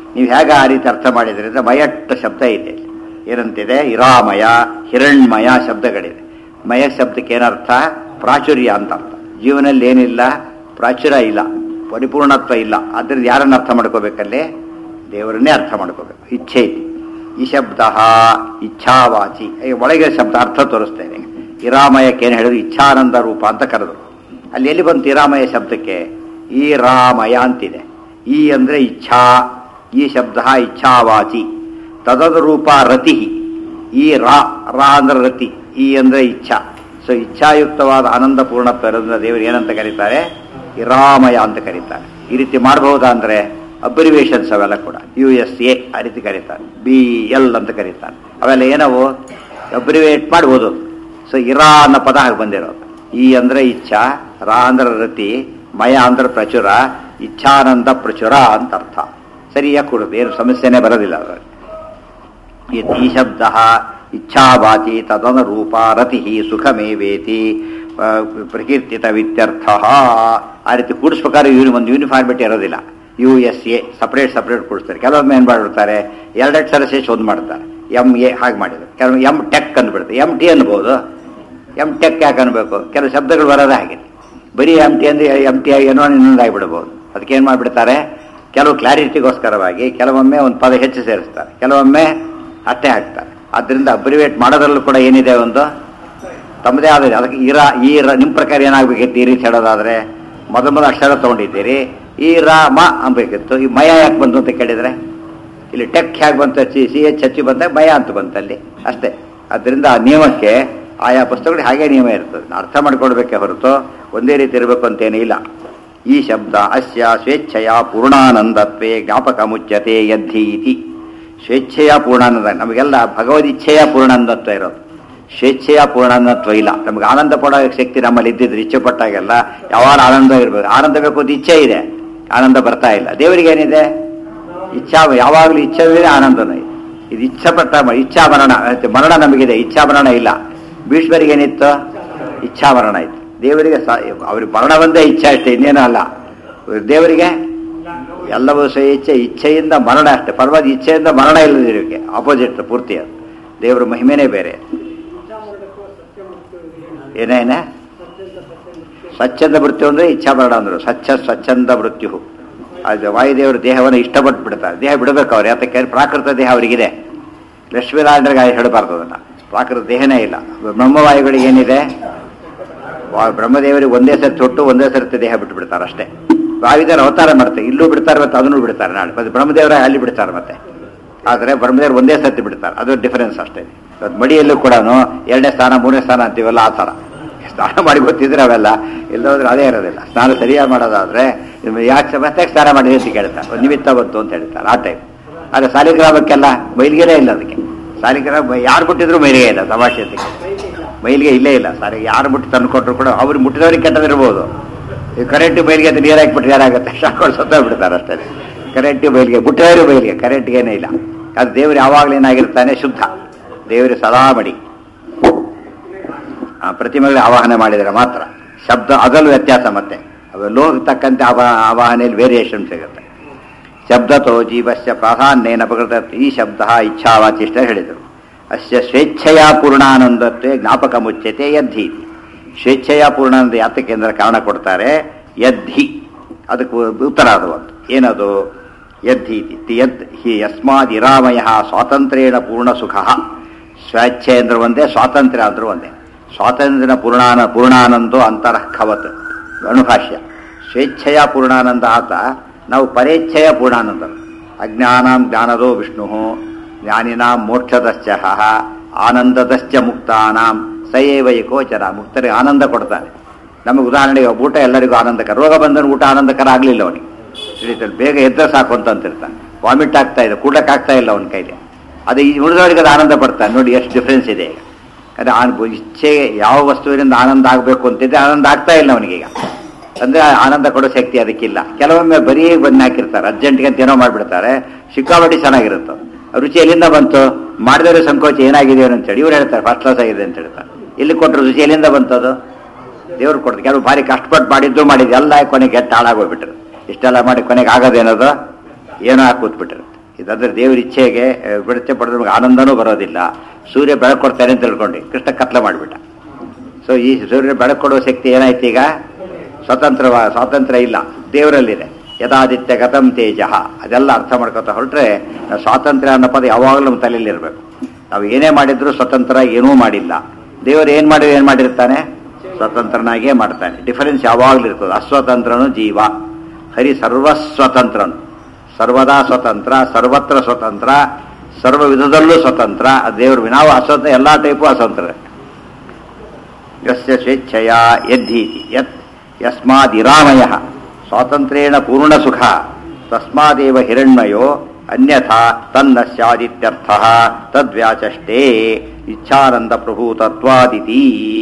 ನೀವು ಹೇಗೆ ಆ ರೀತಿ ಅರ್ಥ ಮಾಡಿದ್ರಿ ಅಂದ್ರೆ ಮಯಟ್ಟ ಶಬ್ದ ಇದೆ ಇಲ್ಲಿ. ಏನಂತಿದೆ ಇರಾಮಯ ಹಿರಣ್ಮಯ ಶಬ್ದಗಳಿದೆ ಮಯ ಶಬ್ದಕ್ಕೆ ಏನರ್ಥ ಪ್ರಾಚುರ್ಯ ಅಂತ ಅರ್ಥ ಜೀವನದಲ್ಲಿ ಏನಿಲ್ಲ ಪ್ರಾಚುರ್ಯ ಇಲ್ಲ ಪರಿಪೂರ್ಣತ್ವ ಇಲ್ಲ ಅದರಿಂದ ಯಾರನ್ನು ಅರ್ಥ ಮಾಡ್ಕೋಬೇಕಲ್ಲಿ ದೇವರನ್ನೇ ಅರ್ಥ ಮಾಡ್ಕೋಬೇಕು ಇಚ್ಛೆ ಇದೆ ಈ ಶಬ್ದ ಇಚ್ಛಾವಾಚಿ ಈ ಒಳಗೆ ಶಬ್ದ ಅರ್ಥ ತೋರಿಸ್ತೇನೆ ಇರಾಮಯಕ್ಕೆ ಏನು ಹೇಳಿದ್ರು ಇಚ್ಛಾನಂದ ರೂಪ ಅಂತ ಕರೆದ್ರು ಅಲ್ಲಿ ಎಲ್ಲಿ ಬಂತು ಇರಾಮಯ ಶಬ್ದಕ್ಕೆ ಈ ರಾಮಯ ಅಂತಿದೆ ಈ ಅಂದ್ರೆ ಇಚ್ಛಾ ಈ ಶಬ್ದ ಇಚ್ಛಾವಾಚಿ ತದದ ರೂಪ ರತಿ ಈ ರಾ ರಾ ಅಂದ್ರೆ ರತಿ ಈ ಅಂದ್ರೆ ಇಚ್ಛಾ ಸೊ ಇಚ್ಛಾಯುಕ್ತವಾದ ಆನಂದ ಪೂರ್ಣತ್ವ ಇರೋದ್ರಿಂದ ದೇವರು ಏನಂತ ಕರೀತಾರೆ ಇರಾಮಯ ಅಂತ ಕರೀತಾರೆ ಈ ರೀತಿ ಮಾಡಬಹುದಾ ಅಂದ್ರೆ ಅಬ್ರಿವೇಷನ್ಸ್ ಅವೆಲ್ಲ ಕೂಡ ಯು ಎಸ್ ಎ ಆ ರೀತಿ ಕರೀತಾರೆ ಬಿ ಎಲ್ ಅಂತ ಕರೀತಾರೆ ಅವೆಲ್ಲ ಏನವು ಅಬ್ರಿವೇಟ್ ಮಾಡ್ಬೋದು ಸೊ ಇರಾ ಅನ್ನೋ ಪದ ಹಾಗೆ ಬಂದಿರೋದು ಈ ಅಂದ್ರೆ ಇಚ್ಛಾ ರಾ ಅಂದ್ರೆ ರತಿ ಮಯ ಅಂದ್ರೆ ಪ್ರಚುರ ಇಚ್ಛಾನಂದ ಪ್ರಚುರ ಅಂತ ಅರ್ಥ ಸರಿಯಾಗಿ ಕೊಡುತ್ತೆ ಏನು ಸಮಸ್ಯೆನೇ ಬರೋದಿಲ್ಲ ಅದರಲ್ಲಿ ಈ ಶಬ್ದ ಇಚ್ಛಾವಾಚಿ ತದನುರೂಪ ರತಿ ಸುಖಮೇವೇತಿ ಆ, ಪ್ರಕೀರ್ತಿತ ವಿತ್ಯರ್ಥ ಆ ರೀತಿ ಕೂಡಿಸ್ಬೇಕಾದ್ರೆ ಯೂನಿ ಒಂದು ಯೂನಿಫಾರ್ಮಿಟಿ ಇರೋದಿಲ್ಲ U S A separate separate ಕೂಡಿಸ್ತಾರೆ ಕೆಲವೊಮ್ಮೆ ಏನು ಮಾಡಿಬಿಡ್ತಾರೆ ಎರಡೆರಡು ಸಲ ಸೇರಿಸಿ ಒಂದು ಮಾಡ್ತಾರೆ ಎಮ್ ಎ ಹಾಗೆ ಮಾಡಿದ್ರು ಕೆಲವೊಮ್ಮೆ ಎಮ್ ಟೆಕ್ ಅಂದ್ಬಿಡ್ತಾರೆ ಎಮ್ ಟಿ ಅನ್ಬೋದು ಎಮ್ ಟೆಕ್ ಯಾಕೆ ಅನ್ಬೇಕು ಕೆಲವು ಶಬ್ದಗಳು ಬರೋದೇ ಹಾಗೆ ಬರೀ ಎಮ್ ಟಿ ಅಂದರೆ ಎಮ್ ಟಿ ಏನೋ ಇನ್ನೊಂದು ಆಗಿಬಿಡ್ಬೋದು ಅದಕ್ಕೆ ಏನು ಮಾಡಿಬಿಡ್ತಾರೆ ಕೆಲವು ಕ್ಲಾರಿಟಿಗೋಸ್ಕರವಾಗಿ ಕೆಲವೊಮ್ಮೆ ಒಂದು ಪದ ಹೆಚ್ಚು ಸೇರಿಸ್ತಾರೆ ಕೆಲವೊಮ್ಮೆ ಅಷ್ಟೇ ಹಾಕ್ತಾರೆ ಆದ್ದರಿಂದ ಅಬ್ರಿವೇಟ್ ಮಾಡೋದ್ರಲ್ಲೂ ಕೂಡ ಏನಿದೆ ಒಂದು ತಮ್ಮದೇ ಆದ ಅದಕ್ಕೆ ಈರ ಈ ರ ನಿಮ್ಮ ಪ್ರಕಾರ ಏನಾಗಬೇಕಿತ್ತು ಈ ರೀತಿ ಹೇಳೋದಾದ್ರೆ ಮೊದಲ ಮೊದಲ ಅಕ್ಷರ ತೊಗೊಂಡಿದ್ದೀರಿ ಈ ರ ಮ ಅನ್ಬೇಕಿತ್ತು ಈ ಮಯ ಯಾಕೆ ಬಂತು ಅಂತ ಕೇಳಿದ್ರೆ ಇಲ್ಲಿ ಟೆಕ್ ಹೇಗೆ ಬಂತು ಸಿ ಸಿ ಎಚ್ ಹಚ್ಚಿ ಬಂದಾಗ ಮಯ ಅಂತ ಬಂತಲ್ಲಿ ಅಷ್ಟೇ ಅದರಿಂದ ಆ ನಿಯಮಕ್ಕೆ ಆಯಾ ಪುಸ್ತಕಗಳು ಹಾಗೆ ನಿಯಮ ಇರ್ತದೆ ಅರ್ಥ ಮಾಡ್ಕೊಳ್ಬೇಕೆ ಹೊರತು ಒಂದೇ ರೀತಿ ಇರಬೇಕು ಅಂತೇನೂ ಇಲ್ಲ ಈ ಶಬ್ದ ಅಸ್ಯ ಸ್ವೇಚ್ಛೆಯ ಪೂರ್ಣಾನಂದತ್ವೇ ಜ್ಞಾಪಕ ಮುಚ್ಯತೆ ಯದ್ಧೀತಿ ಸ್ವೇಚ್ಛೆಯ ಪೂರ್ಣಾನಂದ ನಮಗೆಲ್ಲ ಭಗವದಿಚ್ಛೆಯ ಪೂರ್ಣಾನಂದತ್ವ ಇರೋದು ಸ್ವೇಚ್ಛೆಯ ಪೂರ್ಣಾನಂದತ್ವ ಇಲ್ಲ ನಮಗೆ ಆನಂದ ಪಡೋ ಶಕ್ತಿ ನಮ್ಮಲ್ಲಿ ಇದ್ದಿದ್ರೆ ಇಚ್ಛೆ ಪಟ್ಟಾಗೆಲ್ಲ ಯಾವಾಗ ಆನಂದ ಇರಬೇಕು ಆನಂದ ಬೇಕು ಅಂತ ಇಚ್ಛೆ ಇದೆ ಆನಂದ ಬರ್ತಾ ಇಲ್ಲ ದೇವರಿಗೆ ಏನಿದೆ ಇಚ್ಛಾ ಯಾವಾಗಲೂ ಇಚ್ಛೆ ಇದೆ ಆನಂದನೂ ಇದೆ ಇದು ಇಚ್ಛಾ ಪಟ್ಟ ಇಚ್ಛಾ ಮರಣ ಮತ್ತೆ ಮರಣ ನಮಗಿದೆ ಇಚ್ಛಾ ಮರಣ ಇಲ್ಲ ಭೀಷ್ಮರಿಗೆ ಏನಿತ್ತು ಇಚ್ಛಾ ಮರಣ ಇತ್ತು ದೇವರಿಗೆ ಸ ಅವ್ರಿಗೆ ಮರಣ ಒಂದೇ ಇಚ್ಛೆ ಅಷ್ಟೇ ಇನ್ನೇನೂ ಅಲ್ಲ ದೇವರಿಗೆ ಎಲ್ಲವೂ ಸಹ ಇಚ್ಛೆ ಇಚ್ಛೆಯಿಂದ ಮರಣ ಅಷ್ಟೇ ಪರವಾದ ಇಚ್ಛೆಯಿಂದ ಮರಣ ಇಲ್ಲದಿರೋಕೆ ಆಪೋಸಿಟ್ ಪೂರ್ತಿ ಅದು ದೇವರ ಮಹಿಮೆನೇ ಬೇರೆ ಏನೇನ ಸ್ವಚ್ಛಂದ ಮೃತ್ಯು ಅಂದ್ರೆ ಇಚ್ಛಾ ಮರಣ ಅಂದ್ರು ಸ್ವಚ್ಛ ಸ್ವಚ್ಛಂದ ಮೃತ್ಯು ಅದು ವಾಯುದೇವರು ದೇಹವನ್ನು ಇಷ್ಟಪಟ್ಟು ಬಿಡ್ತಾರೆ ದೇಹ ಬಿಡಬೇಕು ಅವ್ರು ಯಾತಕ್ಕೆ ಪ್ರಾಕೃತ ದೇಹ ಅವರಿಗಿದೆ ಲಕ್ಷ್ಮೀನಾರಾಯಣರಿಗೆ ಹೇಳಬಾರ್ದು ಅದನ್ನ ಪ್ರಾಕೃತ ದೇಹನೇ ಇಲ್ಲ ಬ್ರಹ್ಮವಾಯುಗಳಿಗೆ ಏನಿದೆ ವಾ- ಬ್ರಹ್ಮದೇವರಿಗೆ ಒಂದೇ ಸರ್ತಿ ತೊಟ್ಟು ಒಂದೇ ಸರ್ತಿ ದೇಹ ಬಿಟ್ಟು ಬಿಡ್ತಾರೆ ಅಷ್ಟೇ ವಾಯುದೇವರು ಅವತಾರ ಮಾಡ್ತಾರೆ ಇಲ್ಲೂ ಬಿಡ್ತಾರೆ ಮತ್ತೆ ಅದನ್ನು ಬಿಡ್ತಾರೆ ನಾಳೆ ಮತ್ತೆ ಬ್ರಹ್ಮದೇವರ ಅಲ್ಲಿ ಬಿಡ್ತಾರೆ ಮತ್ತೆ ಆದರೆ ಬ್ರಹ್ಮದೇವರು ಒಂದೇ ಸರ್ತಿ ಬಿಡ್ತಾರೆ ಅದು ಡಿಫರೆನ್ಸ್ ಅಷ್ಟೇ ಇವತ್ತು ಮಡಿಯಲ್ಲೂ ಕೂಡ ಎರಡನೇ ಸ್ಥಾನ ಮೂರನೇ ಸ್ಥಾನ ಅಂತೀವಲ್ಲ ಆ ಥರ ಸ್ನಾನ ಮಾಡಿ ಗೊತ್ತಿದ್ರೆ ಅವೆಲ್ಲ ಎಲ್ಲೋದ್ರೆ ಅದೇ ಇರೋದಿಲ್ಲ ಸ್ನಾನ ಸರಿಯಾಗಿ ಮಾಡೋದಾದ್ರೆ ಇನ್ನು ಯಾಕೆ ಮತ್ತೆ ಸ್ನಾನ ಮಾಡಿ ಅಂತ ಕೇಳ್ತಾರೆ ಒಂದು ನಿಮಿತ್ತ ಬಂತು ಅಂತ ಹೇಳ್ತಾರೆ ಆ ಟೈಪ್ ಆದರೆ ಸಾಲಿಗ್ರಾಮಕ್ಕೆಲ್ಲ ಮೈಲಿಗೆನೇ ಇಲ್ಲ ಅದಕ್ಕೆ ಸಾಲಿಗ್ರಾಮ ಯಾರು ಬಿಟ್ಟಿದ್ರು ಮೈಲಿಗೆ ಇಲ್ಲ ತಮಾಷೆ ಅದಕ್ಕೆ ಮೈಲಿಗೆ ಇಲ್ಲೇ ಇಲ್ಲ ಸಾರಿ ಯಾರು ಮುಟ್ಟಿ ತಂದು ಕೊಟ್ಟರು ಕೂಡ ಅವ್ರು ಮುಟ್ಟಿದವ್ರಿಗೆ ಕೆಟ್ಟದಿರ್ಬೋದು ಈ ಕರೆಂಟ್ ಮೈಲಿಗೆ ಅದು ನೀರು ಹಾಕ್ಬಿಟ್ರೆ ಏನಾಗುತ್ತೆ ಶಾಕೊಂಡು ಸತ್ತ ಬಿಡ್ತಾರೆ ಅಷ್ಟೇ ಕರೆಂಟ್ ಮೈಲಿಗೆ ಮುಟ್ಟಿದವರು ಮೈಲಿಗೆ ಕರೆಂಟ್ಗೇನೇ ಇಲ್ಲ ಅದು ದೇವರು ಯಾವಾಗಲೂ ಏನಾಗಿರ್ತಾನೆ ಶುದ್ಧ ದೇವರು ಸದಾ ಮಡಿ ಆ ಪ್ರತಿಮೆಗಳು ಆವಾಹನೆ ಮಾಡಿದರೆ ಮಾತ್ರ ಶಬ್ದ ಅದರಲ್ಲೂ ವ್ಯತ್ಯಾಸ ಮತ್ತೆ ಅವು ಲೋಹಕ್ಕೆ ತಕ್ಕಂತೆ ಆವಾ ಆವಾಹನೆಯಲ್ಲಿ ವೇರಿಯೇಷನ್ ಸಿಗುತ್ತೆ ಶಬ್ದತೋ ಜೀವಸ್ಯ ಪ್ರಾಧಾನ್ಯೇನ ಪ್ರಕೃತ ಈ ಶಬ್ದ ಇಚ್ಛಾವಾಚಿಷ್ಟ ಹೇಳಿದರು ಅಸ್ಯ ಸ್ವೇಚ್ಛೆಯ ಪೂರ್ಣಾನಂದತ್ವೇ ಜ್ಞಾಪಕ ಮುಚ್ಯತೆ ಯದ್ಧಿ ಸ್ವೇಚ್ಛೆಯ ಪೂರ್ಣಾನಂದ ಯಾತಕ್ಕೆ ಅಂದ್ರೆ ಕಾರಣ ಕೊಡ್ತಾರೆ ಯದ್ಧಿ ಅದಕ್ಕೆ ಉತ್ತರ ಅದು ಒಂದು ಏನದು ಯದ್ಧೀತಿ ಯದ್ ಹಿ ಯಸ್ಮಾದ್ ಇರಾಮಯ ಸ್ವಾತಂತ್ರ್ಯೇಣ ಪೂರ್ಣ ಸುಖ ಸ್ವೇಚ್ಛೆ ಅಂದ್ರೆ ಒಂದೇ ಸ್ವಾತಂತ್ರ್ಯ ಅಂದ್ರೂ ಒಂದೇ ಸ್ವಾತಂತ್ರ್ಯ ಪೂರ್ಣಾನ ಪೂರ್ಣಾನಂದೋ ಅಂತರಃಖವತ್ ಅನುಭಾಷ್ಯ ಸ್ವೇಚ್ಛೆಯ ಪೂರ್ಣಾನಂದ ಆತ ನಾವು ಪರೇಚ್ಛೆಯ ಪೂರ್ಣಾನಂದ ಅಜ್ಞಾನಾಂ ಜ್ಞಾನದೋ ವಿಷ್ಣು ಜ್ಞಾನಿನಾಂ ಮೋಕ್ಷದಶ್ಚ ಆನಂದದಶ್ಚ ಮುಕ್ತಾನಾಂ ಸಯೇವ ಏಕೋಚರ ಮುಕ್ತರಿಗೆ ಆನಂದ ಕೊಡ್ತಾನೆ ನಮಗೆ ಉದಾಹರಣೆಗೆ ಊಟ ಎಲ್ಲರಿಗೂ ಆನಂದಕರ ರೋಗ ಬಂದನು ಊಟ ಆನಂದಕರ ಆಗಲಿಲ್ಲ ಅವನಿಗೆ ತಿಳಿತಲ್ಲ ಬೇಗ ಎದ್ದ ಸಾಕು ಅಂತ ಅಂತಿರ್ತಾನೆ ವಾಮಿಟ್ ಆಗ್ತಾ ಇದೆ ಕೂಡಕ್ಕೆ ಆಗ್ತಾ ಇಲ್ಲ ಅವನ ಕೈಲಿ ಅದು ಈ ಉಳಿದವರಿಗೆ ಅದು ಆನಂದ ಪಡ್ತಾನೆ ನೋಡಿ ಎಷ್ಟು ಡಿಫ್ರೆನ್ಸ್ ಇದೆ ಈಗ ಅದು ಆನ್ ಇಚ್ಛೆ ಯಾವ ವಸ್ತುವಿನಿಂದ ಆನಂದ ಆಗಬೇಕು ಅಂತಿದ್ರೆ ಆನಂದ ಆಗ್ತಾ ಇಲ್ಲ ಅವನಿಗೀಗ ಅಂದ್ರೆ ಆನಂದ ಕೊಡೋ ಶಕ್ತಿ ಅದಕ್ಕಿಲ್ಲ ಕೆಲವೊಮ್ಮೆ ಬರೀ ಬಂದು ಹಾಕಿರ್ತಾರೆ ಅರ್ಜೆಂಟ್ಗೆ ಅಂತ ಏನೋ ಮಾಡಿಬಿಡ್ತಾರೆ ಸಿಕ್ಕಾಪಟ್ಟಿ ಚೆನ್ನಾಗಿರುತ್ತೆ ರುಚಿ ಎಲ್ಲಿಂದ ಬಂತು ಮಾಡಿದವರು ಸಂಕೋಚ ಏನಾಗಿದೆ ಅಂತೇಳಿ ಇವ್ರು ಹೇಳ್ತಾರೆ ಫಸ್ಟ್ ಕ್ಲಾಸ್ ಆಗಿದೆ ಅಂತ ಹೇಳ್ತಾರೆ ಇಲ್ಲಿ ಕೊಟ್ಟರು ರುಚಿ ಎಲ್ಲಿಂದ ಬಂತದು ದೇವ್ರು ಕೊಡ್ತಾರೆ ಕೆಲವು ಭಾರಿ ಕಷ್ಟಪಟ್ಟು ಮಾಡಿದ್ದು ಮಾಡಿದ್ದು ಎಲ್ಲ ಕೊನೆಗೆ ಕೆಟ್ಟ ಹಾಳಾಗೋಗ್ಬಿಟ್ರು ಇಷ್ಟೆಲ್ಲ ಮಾಡಿ ಕೊನೆಗೆ ಆಗೋದೇನದು ಏನೋ ಹಾಕಿ ಕೂತ್ಬಿಟ್ರು ಇದಂದ್ರೆ ದೇವರ ಇಚ್ಛೆಗೆ ಬಿಡುತ್ತೆ ಪಡೆದ ನಮ್ಗೆ ಆನಂದನೂ ಬರೋದಿಲ್ಲ ಸೂರ್ಯ ಬೆಳಕು ಕೊಡ್ತಾನೆ ಅಂತ ತಿಳ್ಕೊಂಡು ಕೃಷ್ಣ ಕತ್ಲೆ ಮಾಡಿಬಿಟ್ಟ ಸೊ ಈ ಸೂರ್ಯ ಬೆಳಕು ಕೊಡುವ ಶಕ್ತಿ ಏನಾಯ್ತು ಈಗ ಸ್ವತಂತ್ರ ಸ್ವಾತಂತ್ರ್ಯ ಇಲ್ಲ ದೇವರಲ್ಲಿದೆ ಯಥಾದಿತ್ಯ ಗತಂ ತೇಜ ಅದೆಲ್ಲ ಅರ್ಥ ಮಾಡ್ಕೊತಾ ಹೊರಟ್ರೆ ನಾವು ಸ್ವಾತಂತ್ರ್ಯ ಅನ್ನೋ ಪದ ಯಾವಾಗಲೂ ನಮ್ಮ ತಲೆಯಲ್ಲಿ ಇರಬೇಕು ನಾವು ಏನೇ ಮಾಡಿದ್ರು ಸ್ವತಂತ್ರ ಏನೂ ಮಾಡಿಲ್ಲ ದೇವರು ಏನು ಮಾಡಿ ಏನು ಮಾಡಿರ್ತಾನೆ ಸ್ವತಂತ್ರನಾಗೇ ಮಾಡ್ತಾನೆ ಡಿಫರೆನ್ಸ್ ಯಾವಾಗಲೂ ಇರ್ತದೆ ಅಸ್ವತಂತ್ರನು ಜೀವ ಹರಿ ಸರ್ವಸ್ವತಂತ್ರನು ಸರ್ವದಾ ಸ್ವತಂತ್ರ ಸರ್ವತ್ರ ಸ್ವತಂತ್ರ ಸರ್ವ ವಿಧದಲ್ಲೂ ಸ್ವತಂತ್ರ ಅದು ದೇವರು ನಾವು ಅಸ್ವತಂತ್ರ ಎಲ್ಲ ಟೈಪು ಅಸ್ವತಂತ್ರ ಯಸ್ಯ ಸ್ವೇಚ್ಛೆಯ ಯದ್ಧೀತಿ ಯತ್ ಯಸ್ಮಾದಿರಾಮಯ ಸ್ವಾತಂತ್ರ್ಯೇಣ ಪೂರ್ಣ ಸುಖ ತಸ್ಮಾದೇವ ಹಿರಣ್ಮಯೋ ಅನ್ಯಥಾ ತನ್ನ ಸ್ಯಾದಿತ್ಯರ್ಥ ತದ್ವ್ಯಾಚಷ್ಟೇ ಇಚ್ಛಾನಂದ ಪ್ರಭೂತತ್ವಾದಿತಿ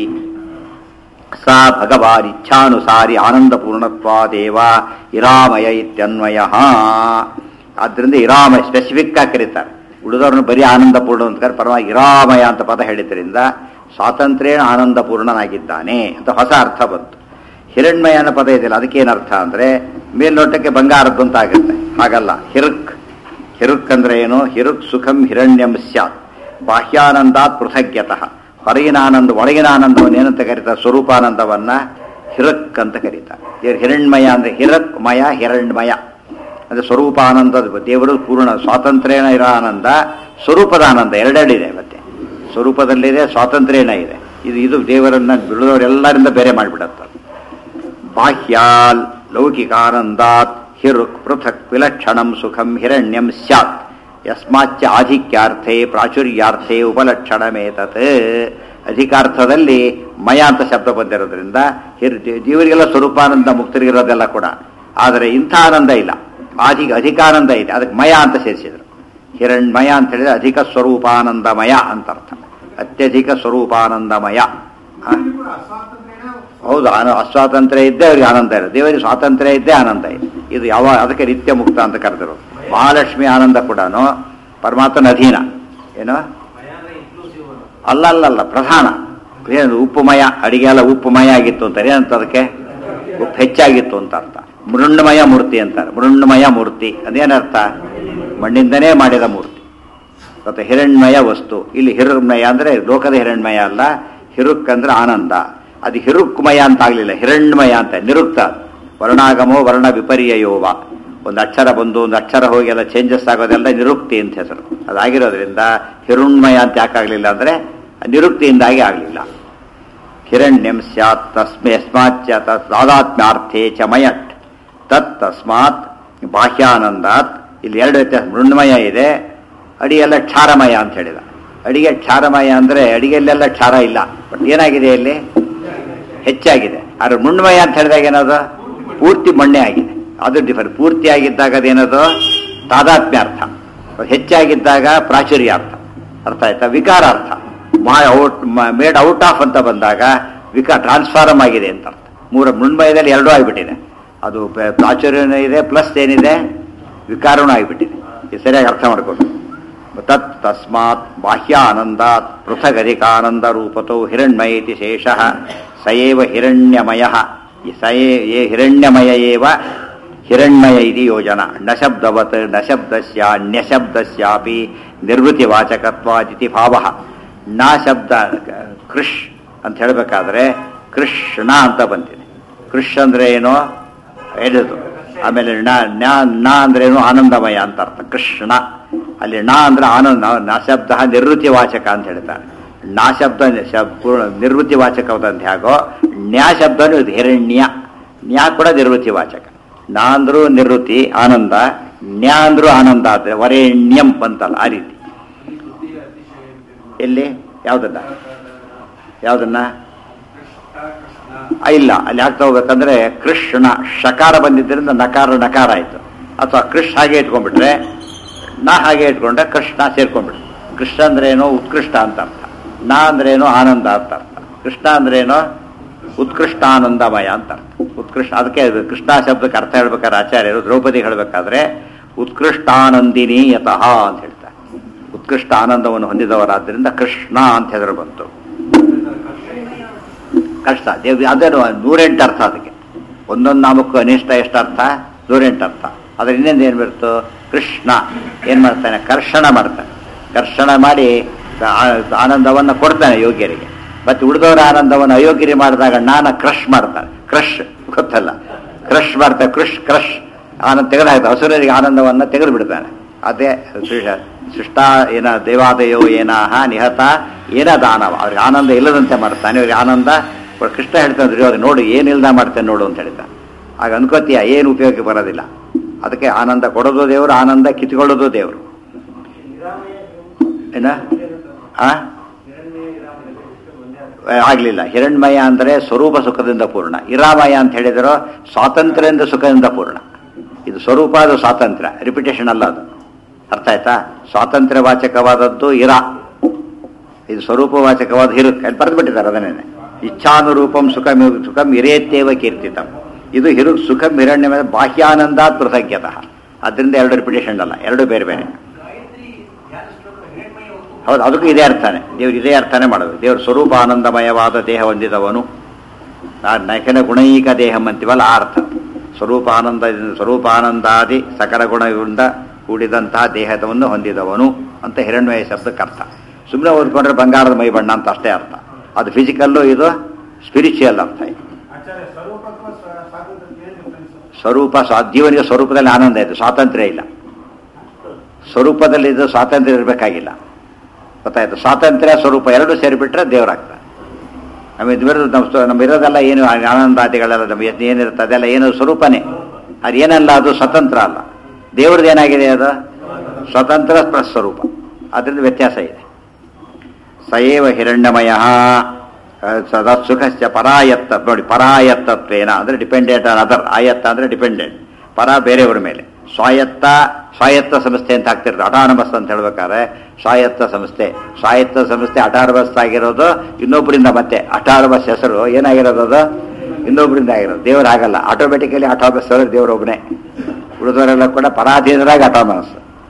ಸಾ ಭಗವಾನ್ ಇಚ್ಛಾನುಸಾರಿ ಆನಂದಪೂರ್ಣತ್ವಾದೇವ ಇರಾಮಯ ಇತ್ಯನ್ವಯ ಆದ್ದರಿಂದ ಇರಾಮಯ ಸ್ಪೆಸಿಫಿಕ್ ಆಗಿ ಕರೀತಾರೆ ಉಳಿದವ್ರನ್ನ ಬರೀ ಆನಂದಪೂರ್ಣ ಅಂತ ಕರೆ ಪರವಾಗಿ ಇರಾಮಯ ಅಂತ ಪದ ಹೇಳಿದ್ರಿಂದ ಸ್ವಾತಂತ್ರ್ಯ ಆನಂದಪೂರ್ಣನಾಗಿದ್ದಾನೆ ಅಂತ ಹೊಸ ಅರ್ಥ ಬಂತು ಹಿರಣ್ಮಯ ಅನ್ನೋ ಪದ ಇದೆಯಲ್ಲ ಅದಕ್ಕೇನು ಅರ್ಥ ಅಂದರೆ ಮೇಲ್ನೋಟಕ್ಕೆ ಬಂಗಾರದ್ದು ಅಂತ ಆಗುತ್ತೆ ಹಾಗಲ್ಲ ಹಿರುಕ್ ಹಿರುಕ್ ಅಂದ್ರೆ ಏನು ಹಿರುಕ್ ಸುಖಂ ಹಿರಣ್ಯಂ ಸ್ಯಾತ್ ಬಾಹ್ಯಾನಂದಾತ್ ಪೃಥಗ್ಯತಃ ಹೊರಗಿನ ಆನಂದ ಒಳಗಿನ ಆನಂದವನ್ನು ಏನಂತ ಕರೀತಾರೆ ಸ್ವರೂಪಾನಂದವನ್ನ ಹಿರಕ್ ಅಂತ ಕರೀತಾರೆ ದೇವ್ರು ಹಿರಣ್ಮಯ ಅಂದ್ರೆ ಹಿರಕ್ ಮಯ ಹಿರಣ್ಮಯ ಅಂದ್ರೆ ಸ್ವರೂಪಾನಂದದ ದೇವರು ಪೂರ್ಣ ಸ್ವಾತಂತ್ರ್ಯನ ಇರೋ ಆನಂದ ಸ್ವರೂಪದ ಆನಂದ ಎರಡೆರಡಿದೆ ಮತ್ತೆ ಸ್ವರೂಪದಲ್ಲಿದೆ ಸ್ವಾತಂತ್ರ್ಯನ ಇದೆ ಇದು ಇದು ದೇವರನ್ನ ಬಿಡುವವರೆಲ್ಲರಿಂದ ಬೇರೆ ಮಾಡಿಬಿಡತ್ತ ಬಾಹ್ಯಾಲ್ ಲೌಕಿಕಾನಂದಾತ್ ಹಿರುಕ್ ಪೃಥಕ್ ವಿಲಕ್ಷಣಂ ಸುಖಂ ಹಿರಣ್ಯಂ ಸ್ಯಾತ್ ಯಸ್ಮಾಚ್ಚ ಆಧಿಕ್ಯಾರ್ಥೆ ಪ್ರಾಚುರ್ಯಾರ್ಥೆ ಉಪಲಕ್ಷಣಮೇತತ್ ಅಧಿಕಾರ್ಥದಲ್ಲಿ ಮಯ ಅಂತ ಶಬ್ದ ಬಂದಿರೋದ್ರಿಂದ ಹಿರ್ ಜೀವರಿಗೆಲ್ಲ ಸ್ವರೂಪಾನಂದ ಮುಕ್ತರಿಗಿರೋದೆಲ್ಲ ಕೂಡ ಆದರೆ ಇಂಥ ಆನಂದ ಇಲ್ಲ ಆಧಿಕ ಅಧಿಕಾನಂದ ಇದೆ ಅದಕ್ಕೆ ಮಯ ಅಂತ ಸೇರಿಸಿದರು ಹಿರಣ್ಮಯ ಅಂತ ಹೇಳಿದ್ರೆ ಅಧಿಕ ಸ್ವರೂಪಾನಂದಮಯ ಅಂತ ಅರ್ಥ ಅತ್ಯಧಿಕ ಸ್ವರೂಪಾನಂದಮಯ ಹ? ಹೌದು ಆನ ಅಸ್ವಾತಂತ್ರ್ಯ ಇದ್ದೇ ಅವರಿಗೆ ಆನಂದ ಇರೋದು ದೇವರಿಗೆ ಸ್ವಾತಂತ್ರ್ಯ ಇದ್ದೇ ಆನಂದ ಇದೆ ಇದು ಯಾವ ಅದಕ್ಕೆ ನಿತ್ಯ ಮುಕ್ತ ಅಂತ ಕರೆದರು ಮಹಾಲಕ್ಷ್ಮಿ ಆನಂದ ಕೂಡ ಪರಮಾತ್ಮನ ಅಧೀನ ಏನು ಅಲ್ಲ ಅಲ್ಲ ಅಲ್ಲ ಪ್ರಧಾನ ಏನು ಉಪ್ಪುಮಯ ಅಡಿಗೆ ಎಲ್ಲ ಉಪ್ಪುಮಯ ಆಗಿತ್ತು ಅಂತಾರೆ ಏನಂತ ಅದಕ್ಕೆ ಉಪ್ಪು ಹೆಚ್ಚಾಗಿತ್ತು ಅಂತ ಅರ್ಥ ಮೃಣ್ಮಯ ಮೂರ್ತಿ ಅಂತಾರೆ ಮೃಣ್ಮಯ ಮೂರ್ತಿ ಅದೇನರ್ಥ ಮಣ್ಣಿಂದನೇ ಮಾಡಿದ ಮೂರ್ತಿ ಮತ್ತೆ ಹಿರಣ್ಮಯ ವಸ್ತು ಇಲ್ಲಿ ಹಿರಣ್ಮಯ ಅಂದ್ರೆ ಲೋಕದ ಹಿರಣ್ಮಯ ಅಲ್ಲ ಹಿರುಕ್ ಅಂದ್ರೆ ಆನಂದ ಅದು ಹಿರುಕ್ಮಯ ಅಂತ ಆಗ್ಲಿಲ್ಲ ಹಿರಣ್ಮಯ ಅಂತ ನಿರುಕ್ತ ವರ್ಣಾಗಮೋ ವರ್ಣ ವಿಪರ್ಯಯೋವ ಒಂದು ಅಕ್ಷರ ಬಂದು ಒಂದು ಅಕ್ಷರ ಹೋಗಿ ಎಲ್ಲ ಚೇಂಜಸ್ ಆಗೋದೆಲ್ಲ ನಿರುಕ್ತಿ ಅಂತ ಹೆಸರು ಅದಾಗಿರೋದ್ರಿಂದ ಹಿರುಣ್ಮಯ ಅಂತ ಯಾಕಾಗ್ಲಿಲ್ಲ ಅಂದ್ರೆ ನಿರುಕ್ತಿಯಿಂದಾಗಿ ಆಗಲಿಲ್ಲ ಹಿರಣ್ಯಂ ಸ್ಯಾತ್ ತಸ್ಮೆ ಯಸ್ಮಾಚ್ಚ ತಾದಾತ್ಮ್ಯಾರ್ಥೇ ಚ ಮಯಟ್ ತತ್ ತಸ್ಮಾತ್ ಬಾಹ್ಯಾನಂದಾತ್ ಇಲ್ಲಿ ಎರಡು ವ್ಯತ್ಯಾಸ ಮೃಣ್ಮಯ ಇದೆ ಅಡಿಗೆಲ್ಲ ಕ್ಷಾರಮಯ ಅಂತ ಹೇಳಿದ ಅಡಿಗೆ ಕ್ಷಾರಮಯ ಅಂದ್ರೆ ಅಡಿಗೆಲ್ಲೆಲ್ಲ ಕ್ಷಾರ ಇಲ್ಲ ಬಟ್ ಏನಾಗಿದೆ ಇಲ್ಲಿ ಹೆಚ್ಚಾಗಿದೆ ಆದ್ರೆ ಮೃಣ್ಮಯ ಅಂತ ಹೇಳಿದಾಗ ಏನದು ಪೂರ್ತಿ ಮಣ್ಣೆ ಆಗಿದೆ ಅದು ಡಿಫರ್ ಪೂರ್ತಿ ಆಗಿದ್ದಾಗ ಅದೇನದು ತಾದಾತ್ಮ್ಯಾರ್ಥ ಹೆಚ್ಚಾಗಿದ್ದಾಗ ಪ್ರಾಚುರ್ಯಾರ್ಥ ಅರ್ಥ ಆಯ್ತಾ ವಿಕಾರಾರ್ಥ ಔಟ್ ಮೇಡ್ ಔಟ್ ಆಫ್ ಅಂತ ಬಂದಾಗ ವಿಕಾ ಟ್ರಾನ್ಸ್ಫಾರ್ಮ್ ಆಗಿದೆ ಅಂತ ಅರ್ಥ ಮೂರ ಮೃಣ್ಮಯದಲ್ಲಿ ಎರಡೂ ಆಗಿಬಿಟ್ಟಿದೆ ಅದು ಪ- ಪ್ರಾಚುರ್ಯನೂ ಇದೆ ಪ್ಲಸ್ ಏನಿದೆ ವಿಕಾರನೂ ಆಗಿಬಿಟ್ಟಿದೆ ಇದು ಸರಿಯಾಗಿ ಅರ್ಥ ಮಾಡ್ಕೊಂಡು ತತ್ ತಸ್ಮಾತ್ ಬಾಹ್ಯಾನಂದಾತ್ ಪೃಥಗಧಿಕಾನಂದ ರೂಪತೋ ಹಿರಣ್ಮಯ ಇತಿ ಶೇಷಃ ಸಯೇವ ಹಿರಣ್ಯಮಯ ಸಯೇ ಯೇ ಹಿರಣ್ಯಮಯ ಏವ ಹಿರಣ್ಮಯ ಇತಿ ಯೋಜನ ನ ಶಬ್ದವತ್ ನ ಶಬ್ದಸ್ಯ ನ್ಯಶಬ್ದಸ್ಯಾಪಿ ನಿರ್ವೃತಿವಾಚಕತ್ವಾದಿತಿ ಭಾವ ನ ಶಬ್ದ ಕೃಷ್ ಅಂತ ಹೇಳಬೇಕಾದ್ರೆ ಕೃಷ್ಣ ಅಂತ ಬಂದಿದೆ ಕೃಷ್ ಅಂದ್ರೆ ಏನು ಎಳೆದು ಆಮೇಲೆ ಣ ನ್ಯಾ ನ ಅಂದ್ರೆ ಏನು ಆನಂದಮಯ ಅಂತ ಅರ್ಥ ಕೃಷ್ಣ ಅಲ್ಲಿ ಣ ಅಂದ್ರೆ ಆನಂದ ನ ಶಬ್ದ ನಿರ್ವೃತಿ ವಾಚಕ ಅಂತ ಹೇಳ್ತಾರೆ ನಾ ಶಬ್ದ ಶಬ್- ಪೂರ್ಣ ನಿರ್ವೃತಿ ವಾಚಕವಾದಂತ ಹೇಗೋ ನ್ಯಾ ಶಬ್ದನೂ ಇದು ಹಿರಣ್ಯ ನ್ಯಾ ಕೂಡ ನಿರ್ವೃತಿ ವಾಚಕ ನಾ ಅಂದ್ರೂ ನಿವೃತ್ತಿ ಆನಂದ ನ್ಯಾ ಅಂದ್ರೂ ಆನಂದ ಆದ್ರೆ ವರೇಣ್ಯಂ ಬಂತಲ್ಲ ಆ ರೀತಿ ಎಲ್ಲಿ ಯಾವ್ದನ್ನ ಯಾವ್ದನ್ನ ಆ, ಇಲ್ಲ ಅಲ್ಲಿ ಆಗ್ತಾ ಹೋಗ್ಬೇಕಂದ್ರೆ ಕೃಷ್ಣ ಶಕಾರ ಬಂದಿದ್ದರಿಂದ ನಕಾರ ನಕಾರ ಆಯ್ತು ಅಥವಾ ಕೃಷ್ಣ ಹಾಗೆ ಇಟ್ಕೊಂಡ್ಬಿಟ್ರೆ ನಾ ಹಾಗೆ ಇಟ್ಕೊಂಡ್ರೆ ಕೃಷ್ಣ ಸೇರ್ಕೊಂಡ್ಬಿಟ್ರೆ ಕೃಷ್ಣ ಅಂದ್ರೆ ಏನೋ ಉತ್ಕೃಷ್ಟ ಅಂತ ಅರ್ಥ ನಾ ಅಂದ್ರೆ ಏನೋ ಆನಂದ ಅಂತ ಅರ್ಥ ಕೃಷ್ಣ ಅಂದ್ರೆ ಏನೋ ಉತ್ಕೃಷ್ಟ ಆನಂದಮಯ ಅಂತ ಅರ್ಥ ಉತ್ಕೃಷ್ಟ ಅದಕ್ಕೆ ಅದು ಕೃಷ್ಣ ಶಬ್ದಕ್ಕೆ ಅರ್ಥ ಹೇಳ್ಬೇಕಾದ್ರೆ ಆಚಾರ್ಯರು ದ್ರೌಪದಿ ಹೇಳ್ಬೇಕಾದ್ರೆ ಉತ್ಕೃಷ್ಟಾನಂದಿನಿ ಯತಃ ಅಂತ ಹೇಳ್ತಾರೆ ಉತ್ಕೃಷ್ಟ ಆನಂದವನ್ನು ಹೊಂದಿದವರಾದ್ರಿಂದ ಕೃಷ್ಣ ಅಂತ ಹೆಸರು ಬಂತು ಕಷ್ಟ ದೇವ್ ಅದೇನು ನೂರೆಂಟು ಅರ್ಥ ಅದಕ್ಕೆ ಒಂದೊಂದು ನಾಮಕ್ಕೂ ಅನಿಷ್ಟ ಎಷ್ಟು ಅರ್ಥ ನೂರೆಂಟು ಅರ್ಥ ಅದ್ರ ಇನ್ನೊಂದು ಏನು ಬರುತ್ತೋ ಕೃಷ್ಣ ಏನು ಮಾಡ್ತಾನೆ ಕರ್ಷಣ ಮಾಡ್ತಾನೆ ಕರ್ಷಣ ಮಾಡಿ ಆ- ಆನಂದವನ್ನು ಕೊಡ್ತಾನೆ ಯೋಗ್ಯರಿಗೆ ಮತ್ತೆ ಉಳಿದವರ ಆನಂದವನ್ನು ಅಯೋಗ್ಯರಿ ಮಾಡಿದಾಗ ನಾನ ಕ್ರಶ್ ಮಾಡ್ತಾನೆ ಕ್ರಶ್ ಗೊತ್ತಲ್ಲ ಕ್ರಶ್ ಮಾಡ್ತಾನೆ ಕೃಷ್ ಕ್ರಶ್ ಆನಂದ ತೆಗೆದಾಯ್ತು ಹಸುರರಿಗೆ ಆನಂದವನ್ನು ತೆಗೆದು ಬಿಡ್ತಾನೆ ಅದೇ ಸೃಷ್ಟ- ಸೃಷ್ಟ ಏನ ದೇವಾದಯೋ ಏನಾಹ ನಿಹತ ಏನ ದಾನವ ಅವ್ರಿಗೆ ಆನಂದ ಇಲ್ಲದಂತೆ ಮಾಡ್ತಾನೆ ಅವ್ರಿಗೆ ಆನಂದ ಕೃಷ್ಣ ಹೇಳ್ತಾನೆ ದುರ್ಯೋಧನ ನೋಡು ಏನಿಲ್ದ ಮಾಡ್ತೇನೆ ನೋಡು ಅಂತ ಹೇಳ್ತಾನೆ ಆಗ ಅನ್ಕೋತೀಯ ಏನು ಉಪಯೋಗಕ್ಕೆ ಬರೋದಿಲ್ಲ ಅದಕ್ಕೆ ಆನಂದ ಕೊಡೋದು ದೇವರು ಆನಂದ ಕಿತ್ಕೊಳ್ಳೋದು ದೇವರು ಏನ ಆ ಆಗಲಿಲ್ಲ ಹಿರಣ್ಮಯ ಅಂದರೆ ಸ್ವರೂಪ ಸುಖದಿಂದ ಪೂರ್ಣ ಇರಾಮಯ ಅಂತ ಹೇಳಿದರೂ ಸ್ವಾತಂತ್ರ್ಯದಿಂದ ಸುಖದಿಂದ ಪೂರ್ಣ ಇದು ಸ್ವರೂಪ ಅದು ಸ್ವಾತಂತ್ರ್ಯ ರಿಪಿಟೇಷನ್ ಅಲ್ಲ ಅದು ಅರ್ಥ ಆಯ್ತಾ ಸ್ವಾತಂತ್ರ್ಯ ವಾಚಕವಾದದ್ದು ಇರಾ ಇದು ಸ್ವರೂಪವಾಚಕವಾದ ಹಿರುಕ್ ಅಲ್ಲಿ ಬರೆದು ಬಿಟ್ಟಿದ್ದಾರೆ ಅದನ್ನೇ ಇಚ್ಛಾನುರೂಪಂ ಸುಖಂ ಸುಖಂ ಇರೇತ್ಯೇವ ಕೀರ್ತಿತಂ ಇದು ಹಿರುಕ್ ಸುಖಂ ಹಿರಣ್ಯ ಮೇಲೆ ಬಾಹ್ಯಾನಂದಾತ್ ಪೃಥಗ್ಯತಃ ಅದರಿಂದ ಎರಡು ರಿಪಿಟೇಷನ್ ಅಲ್ಲ ಎರಡು ಬೇರೆ ಬೇರೆ ಹೌದು ಅದಕ್ಕೂ ಇದೇ ಅರ್ಥನೇ ದೇವ್ರು ಇದೇ ಅರ್ಥನೇ ಮಾಡೋದು ದೇವ್ರ ಸ್ವರೂಪ ಆನಂದಮಯವಾದ ದೇಹ ಹೊಂದಿದವನು ಆ ನಖನ ಗುಣೈಕ ದೇಹಂ ಅಂತೀವಲ್ಲ ಆ ಅರ್ಥ ಸ್ವರೂಪ ಆನಂದ ಸ್ವರೂಪಾನಂದಾದಿ ಸಕಲ ಗುಣಗಳಿಂದ ಕೂಡಿದಂತಹ ದೇಹದವನ್ನು ಹೊಂದಿದವನು ಅಂತ ಹಿರಣ್ಮಯ ಶಬ್ದಕ್ಕೆ ಅರ್ಥ ಸುಮ್ಮನೆ ಓದ್ಕೊಂಡ್ರೆ ಬಂಗಾರದ ಮೈ ಬಣ್ಣ ಅಂತ ಅಷ್ಟೇ ಅರ್ಥ ಅದು ಫಿಸಿಕಲ್ಲು ಇದು ಸ್ಪಿರಿಚುವಲ್ ಅರ್ಥ ಇದು ಆಚಾರ್ಯ ಸ್ವರೂಪತ್ವ ಸ್ವ- ಸ್ವಾತಂತ್ರ್ಯಕ್ಕೆ ಏನು difference? ಸ್ವರೂಪ ಸ್ವಾ ಜೀವನಿಗೆ ಸ್ವರೂಪದಲ್ಲಿ ಆನಂದ ಇದೆ ಸ್ವಾತಂತ್ರ್ಯ ಇಲ್ಲ ಸ್ವರೂಪದಲ್ಲಿ ಇದು ಸ್ವಾತಂತ್ರ್ಯ ಇರಬೇಕಾಗಿಲ್ಲ ಗೊತ್ತಾಯ್ತು ಸ್ವಾತಂತ್ರ್ಯ ಸ್ವರೂಪ ಎರಡು ಸೇರಿಬಿಟ್ರೆ ದೇವರಾಗ್ತಾನೆ ನಮ್ಮ ಇದ್ವಿರೋದು ನಮ್ಮ ಸ್ವ- ನಮ್ಮ ಇರೋದೆಲ್ಲ ಏನು ಆನಂದಾದಿಗಳೆಲ್ಲ ನಮಗೆ ಏನಿರುತ್ತೆ ಅದೆಲ್ಲ ಏನು ಸ್ವರೂಪನೇ ಅದು ಏನಲ್ಲ ಅದು ಸ್ವತಂತ್ರ ಅಲ್ಲ ದೇವ್ರದ್ದು ಏನಾಗಿದೆ ಅದು ಸ್ವತಂತ್ರ ಪ್ಲಸ್ ಸ್ವರೂಪ ಅದರಿಂದ ವ್ಯತ್ಯಾಸ ಇದೆ ಸಯೇವ ಹಿರಣ್ಯಮಯ ಸದಾ ಸುಖಶ್ಚ ಪರಾಯತ್ತ ನೋಡಿ ಪರಾಯತ್ತತ್ವೇನ ಅಂದರೆ ಡಿಪೆಂಡೆಂಟ್ ಆನ್ ಅದರ್ ಆಯತ್ತ ಅಂದರೆ ಡಿಪೆಂಡೆಂಟ್ ಪರ ಬೇರೆಯವ್ರ ಮೇಲೆ ಸ್ವಾಯತ್ತ ಸ್ವಾಯತ್ತ ಸಂಸ್ಥೆ ಅಂತ ಹಾಕ್ತಿರೋದು ಅಟಾನಮಸ್ ಅಂತ ಹೇಳ್ಬೇಕಾದ್ರೆ ಸ್ವಾಯತ್ತ ಸಂಸ್ಥೆ ಸ್ವಾಯತ್ತ ಸಂಸ್ಥೆ ಅಟಾನಮಸ್ ಆಗಿರೋದು ಇನ್ನೊಬ್ಬರಿಂದ ಮತ್ತೆ ಅಟಾನಮಸ್ ಹೆಸರು ಏನಾಗಿರೋದು ಅದು ಇನ್ನೊಬ್ಬರಿಂದ ಆಗಿರೋದು ದೇವರು ಆಗಲ್ಲ ಆಟೋಮೆಟಿಕಲಿ ಅಟಾನಮಸ್ ಅವರು ದೇವರೊಬ್ಬನೇ ಉಳಿದವರೆಲ್ಲ ಕೂಡ ಪರಾಧೀನರಾಗಿ ಅಟಾನಮಸ್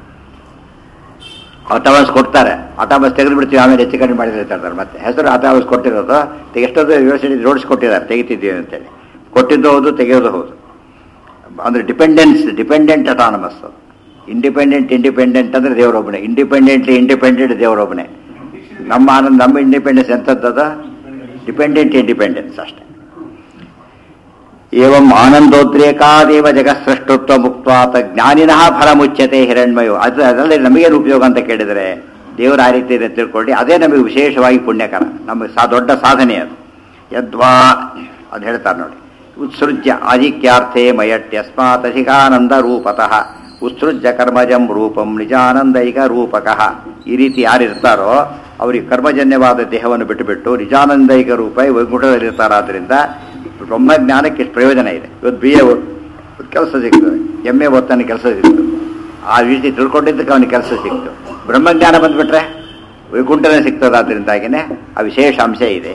ಅಟಾಮಸ್ ಕೊಡ್ತಾರೆ ಅಟಾಮಸ್ ತೆಗೆದು ಬಿಡ್ತೀವಿ ಆಮೇಲೆ ಹೆಚ್ಚು ಕಡಿಮೆ ಮಾಡಿದ್ರೆ ಹೇಳ್ತಾರೆ ಮತ್ತೆ ಹೆಸರು ಅಟಾಮಸ್ ಕೊಟ್ಟಿರೋದು ತೆ- ಎಷ್ಟೊಂದು ಯೂನಿವರ್ಸಿಟಿ ಜೋಡಿಸ್ಕೊಟ್ಟಿದ್ದಾರೆ ತೆಗಿತಿದ್ದೀವಿ ಅಂತೇಳಿ ಕೊಟ್ಟಿದ್ದು ಹೌದು ತೆಗೆಯೋದು ಹೌದು ಅಂದರೆ dependence dependent autonomous independent independent ಅಂದರೆ ದೇವರೊಬ್ಬನೇ ಇಂಡಿಪೆಂಡೆಂಟ್ಲಿ ಇಂಡಿಪೆಂಡೆಂಟ್ ದೇವರೊಬ್ಬನೇ ನಮ್ಮ ಆನಂದ ನಮ್ಮ ಇಂಡಿಪೆಂಡೆನ್ಸ್ ಎಂಥದ್ದದ ಡಿಪೆಂಡೆಂಟ್ ಇಂಡಿಪೆಂಡೆನ್ಸ್ ಅಷ್ಟೇ ಏವಂ ಆನಂದೋದ್ರೇಕಾದೇವ ಜಗತ್ಸೃಷ್ಟತ್ವ ಮುಕ್ತಾತ ಜ್ಞಾನಿನಃ ಫಲ ಮುಚ್ಚತೆ ಹಿರಣ್ಮಯೋ ಅದು ಅದರಲ್ಲಿ ನಮಗೇನು ಉಪಯೋಗ ಅಂತ ಕೇಳಿದರೆ ದೇವರ ಆ ರೀತಿ ಇದೆ ತಿಳ್ಕೊಳ್ಳಿ ಅದೇ ನಮಗೆ ವಿಶೇಷವಾಗಿ ಪುಣ್ಯಕರ ನಮಗೆ ಸಾ ದೊಡ್ಡ ಸಾಧನೆ ಅದು ಯದ್ವಾ ಅದು ಹೇಳ್ತಾರೆ ನೋಡಿ ಉತ್ಸೃಜ್ಯ ಆಧಿಕ್ಯಾರ್ಥೇ ಮಯಟ್ಯಸ್ಮಾತ್ ಅಧಿಕಾನಂದ ರೂಪತಃ ಉತ್ಸೃಜ್ಯ ಕರ್ಮಜಂ ರೂಪಂ ನಿಜಾನಂದೈಕ ರೂಪಕಃ ಈ ರೀತಿ ಯಾರಿರ್ತಾರೋ ಅವರಿಗೆ ಕರ್ಮಜನ್ಯವಾದ ದೇಹವನ್ನು ಬಿಟ್ಟುಬಿಟ್ಟು ನಿಜಾನಂದೈಕ ರೂಪ ವೈಕುಂಠದಲ್ಲಿರ್ತಾರಾದ್ರಿಂದ ಬ್ರಹ್ಮಜ್ಞಾನಕ್ಕೆ ಎಷ್ಟು ಪ್ರಯೋಜನ ಇದೆ ಇವತ್ತು ಬಿ ಎ ಕೆಲಸ ಸಿಗ್ತದೆ ಎಮ್ ಎ ಓದ್ತಾನೆ ಕೆಲಸ ಸಿಗ್ತದೆ ಆ ರೀತಿ ತಿಳ್ಕೊಂಡಿದ್ದಕ್ಕೆ ಅವನಿಗೆ ಕೆಲಸ ಸಿಕ್ತು ಬ್ರಹ್ಮಜ್ಞಾನ ಬಂದ್ಬಿಟ್ರೆ ವೈಕುಂಠನೇ ಸಿಗ್ತದೆ ಅದರಿಂದಾಗಿನೇ ಆ ವಿಶೇಷ ಅಂಶ ಇದೆ